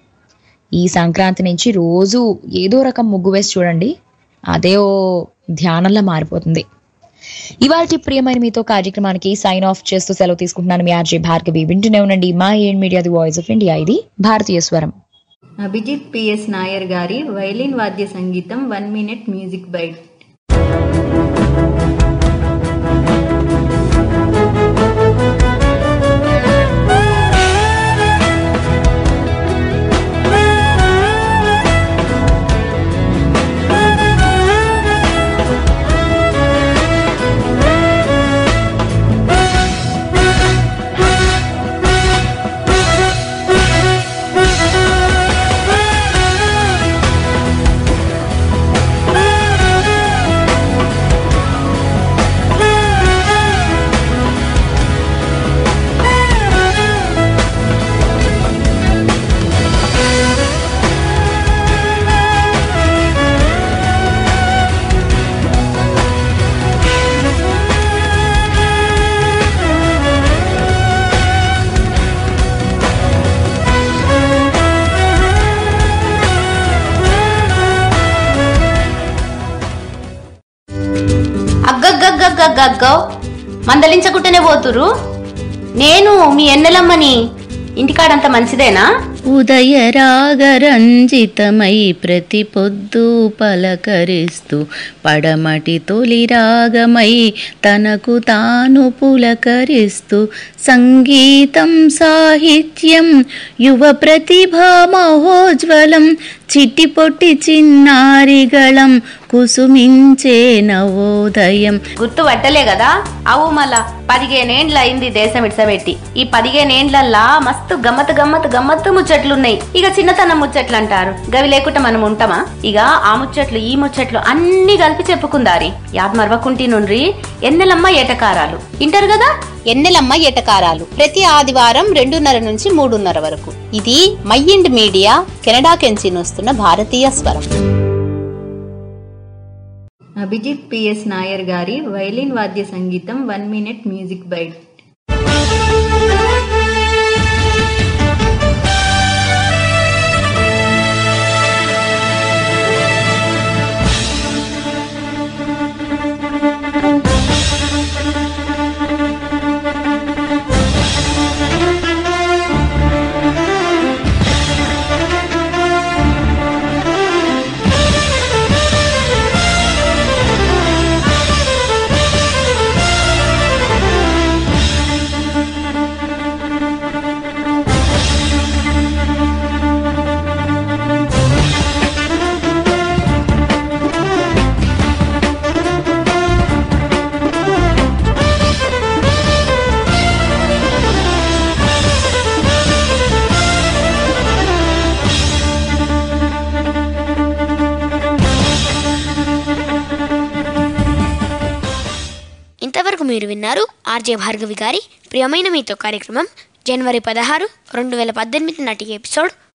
ఈ సంక్రాంతి నుంచి రోజు ఏదో రకం ముగ్గు వేసి చూడండి అదే ఓ ధ్యానంలా మారిపోతుంది ఇవాళ ప్రియమైన మీతో కార్యక్రమానికి సైన్ ఆఫ్ చేస్తూ సెలవు తీసుకుంటున్నాను మీ ఆర్జే భార్గవి వింటూనే ఉండండి mind media the voice of India ఇది భారతీయ స్వరం అభిజిత్ పిఎస్ నాయర్ గారి వైలిన్ వాద్య సంగీతం వన్ మినిట్ మ్యూజిక్ బైట్ అగ్గగ్గగ్గగ్గగ్గో మందలించకుంటేనే పోతురు నేను మీ ఎన్నెలమ్మని ఇంటికాడంత మంచిదేనా ఉదయ రాగరంజితమై ప్రతి పొద్దు పలకరిస్తూ పడమటి తొలి రాగమై తనకు తాను పులకరిస్తూ సంగీతం సాహిత్యం యువ ప్రతిభా మహోజ్వలం చిట్టి పొట్టి చిన్నారిగళం కుసుమించే నవోదయం గుర్తు పట్టలే కదా అవు మళ్ళా పదిహేనేండ్ల అయింది దేశం ఇడ్సబెట్టి ఈ పదిహేనేండ్లల్లా మస్తు గమ్మత్ గమ్మత్ గమ్మత్తు ముచ్చట్లున్నాయి ఇక చిన్నతనం ముచ్చట్లు అంటారు గవి లేకుండా మనం ఉంటామా ఇక ఆ ముచ్చట్లు ఈ ముచ్చట్లు అన్ని కలిపి చెప్పుకుందారి యాద్ మరవకుంటి నుండ్రి ఎన్నెలమ్మ ఏటకారాలు ఇంటారు కదా ఎన్నెలమ్మ ఎటకారాలు ప్రతి ఆదివారం రెండున్నర నుంచి మూడున్నర వరకు ఇది మైండ్ మీడియా కెనడా కెంచి వస్తున్న భారతీయ స్వరం అభిజిత్ పిఎస్ నాయర్ గారి వైలిన్ వాద్య సంగీతం వన్ మినిట్ మ్యూజిక్ బైట్ ఇంతవరకు మీరు విన్నారు ఆర్జే భార్గవి గారి ప్రియమైన మీతో కార్యక్రమం జనవరి పదహారు రెండు వేల పద్దెనిమిది నాటి ఎపిసోడ్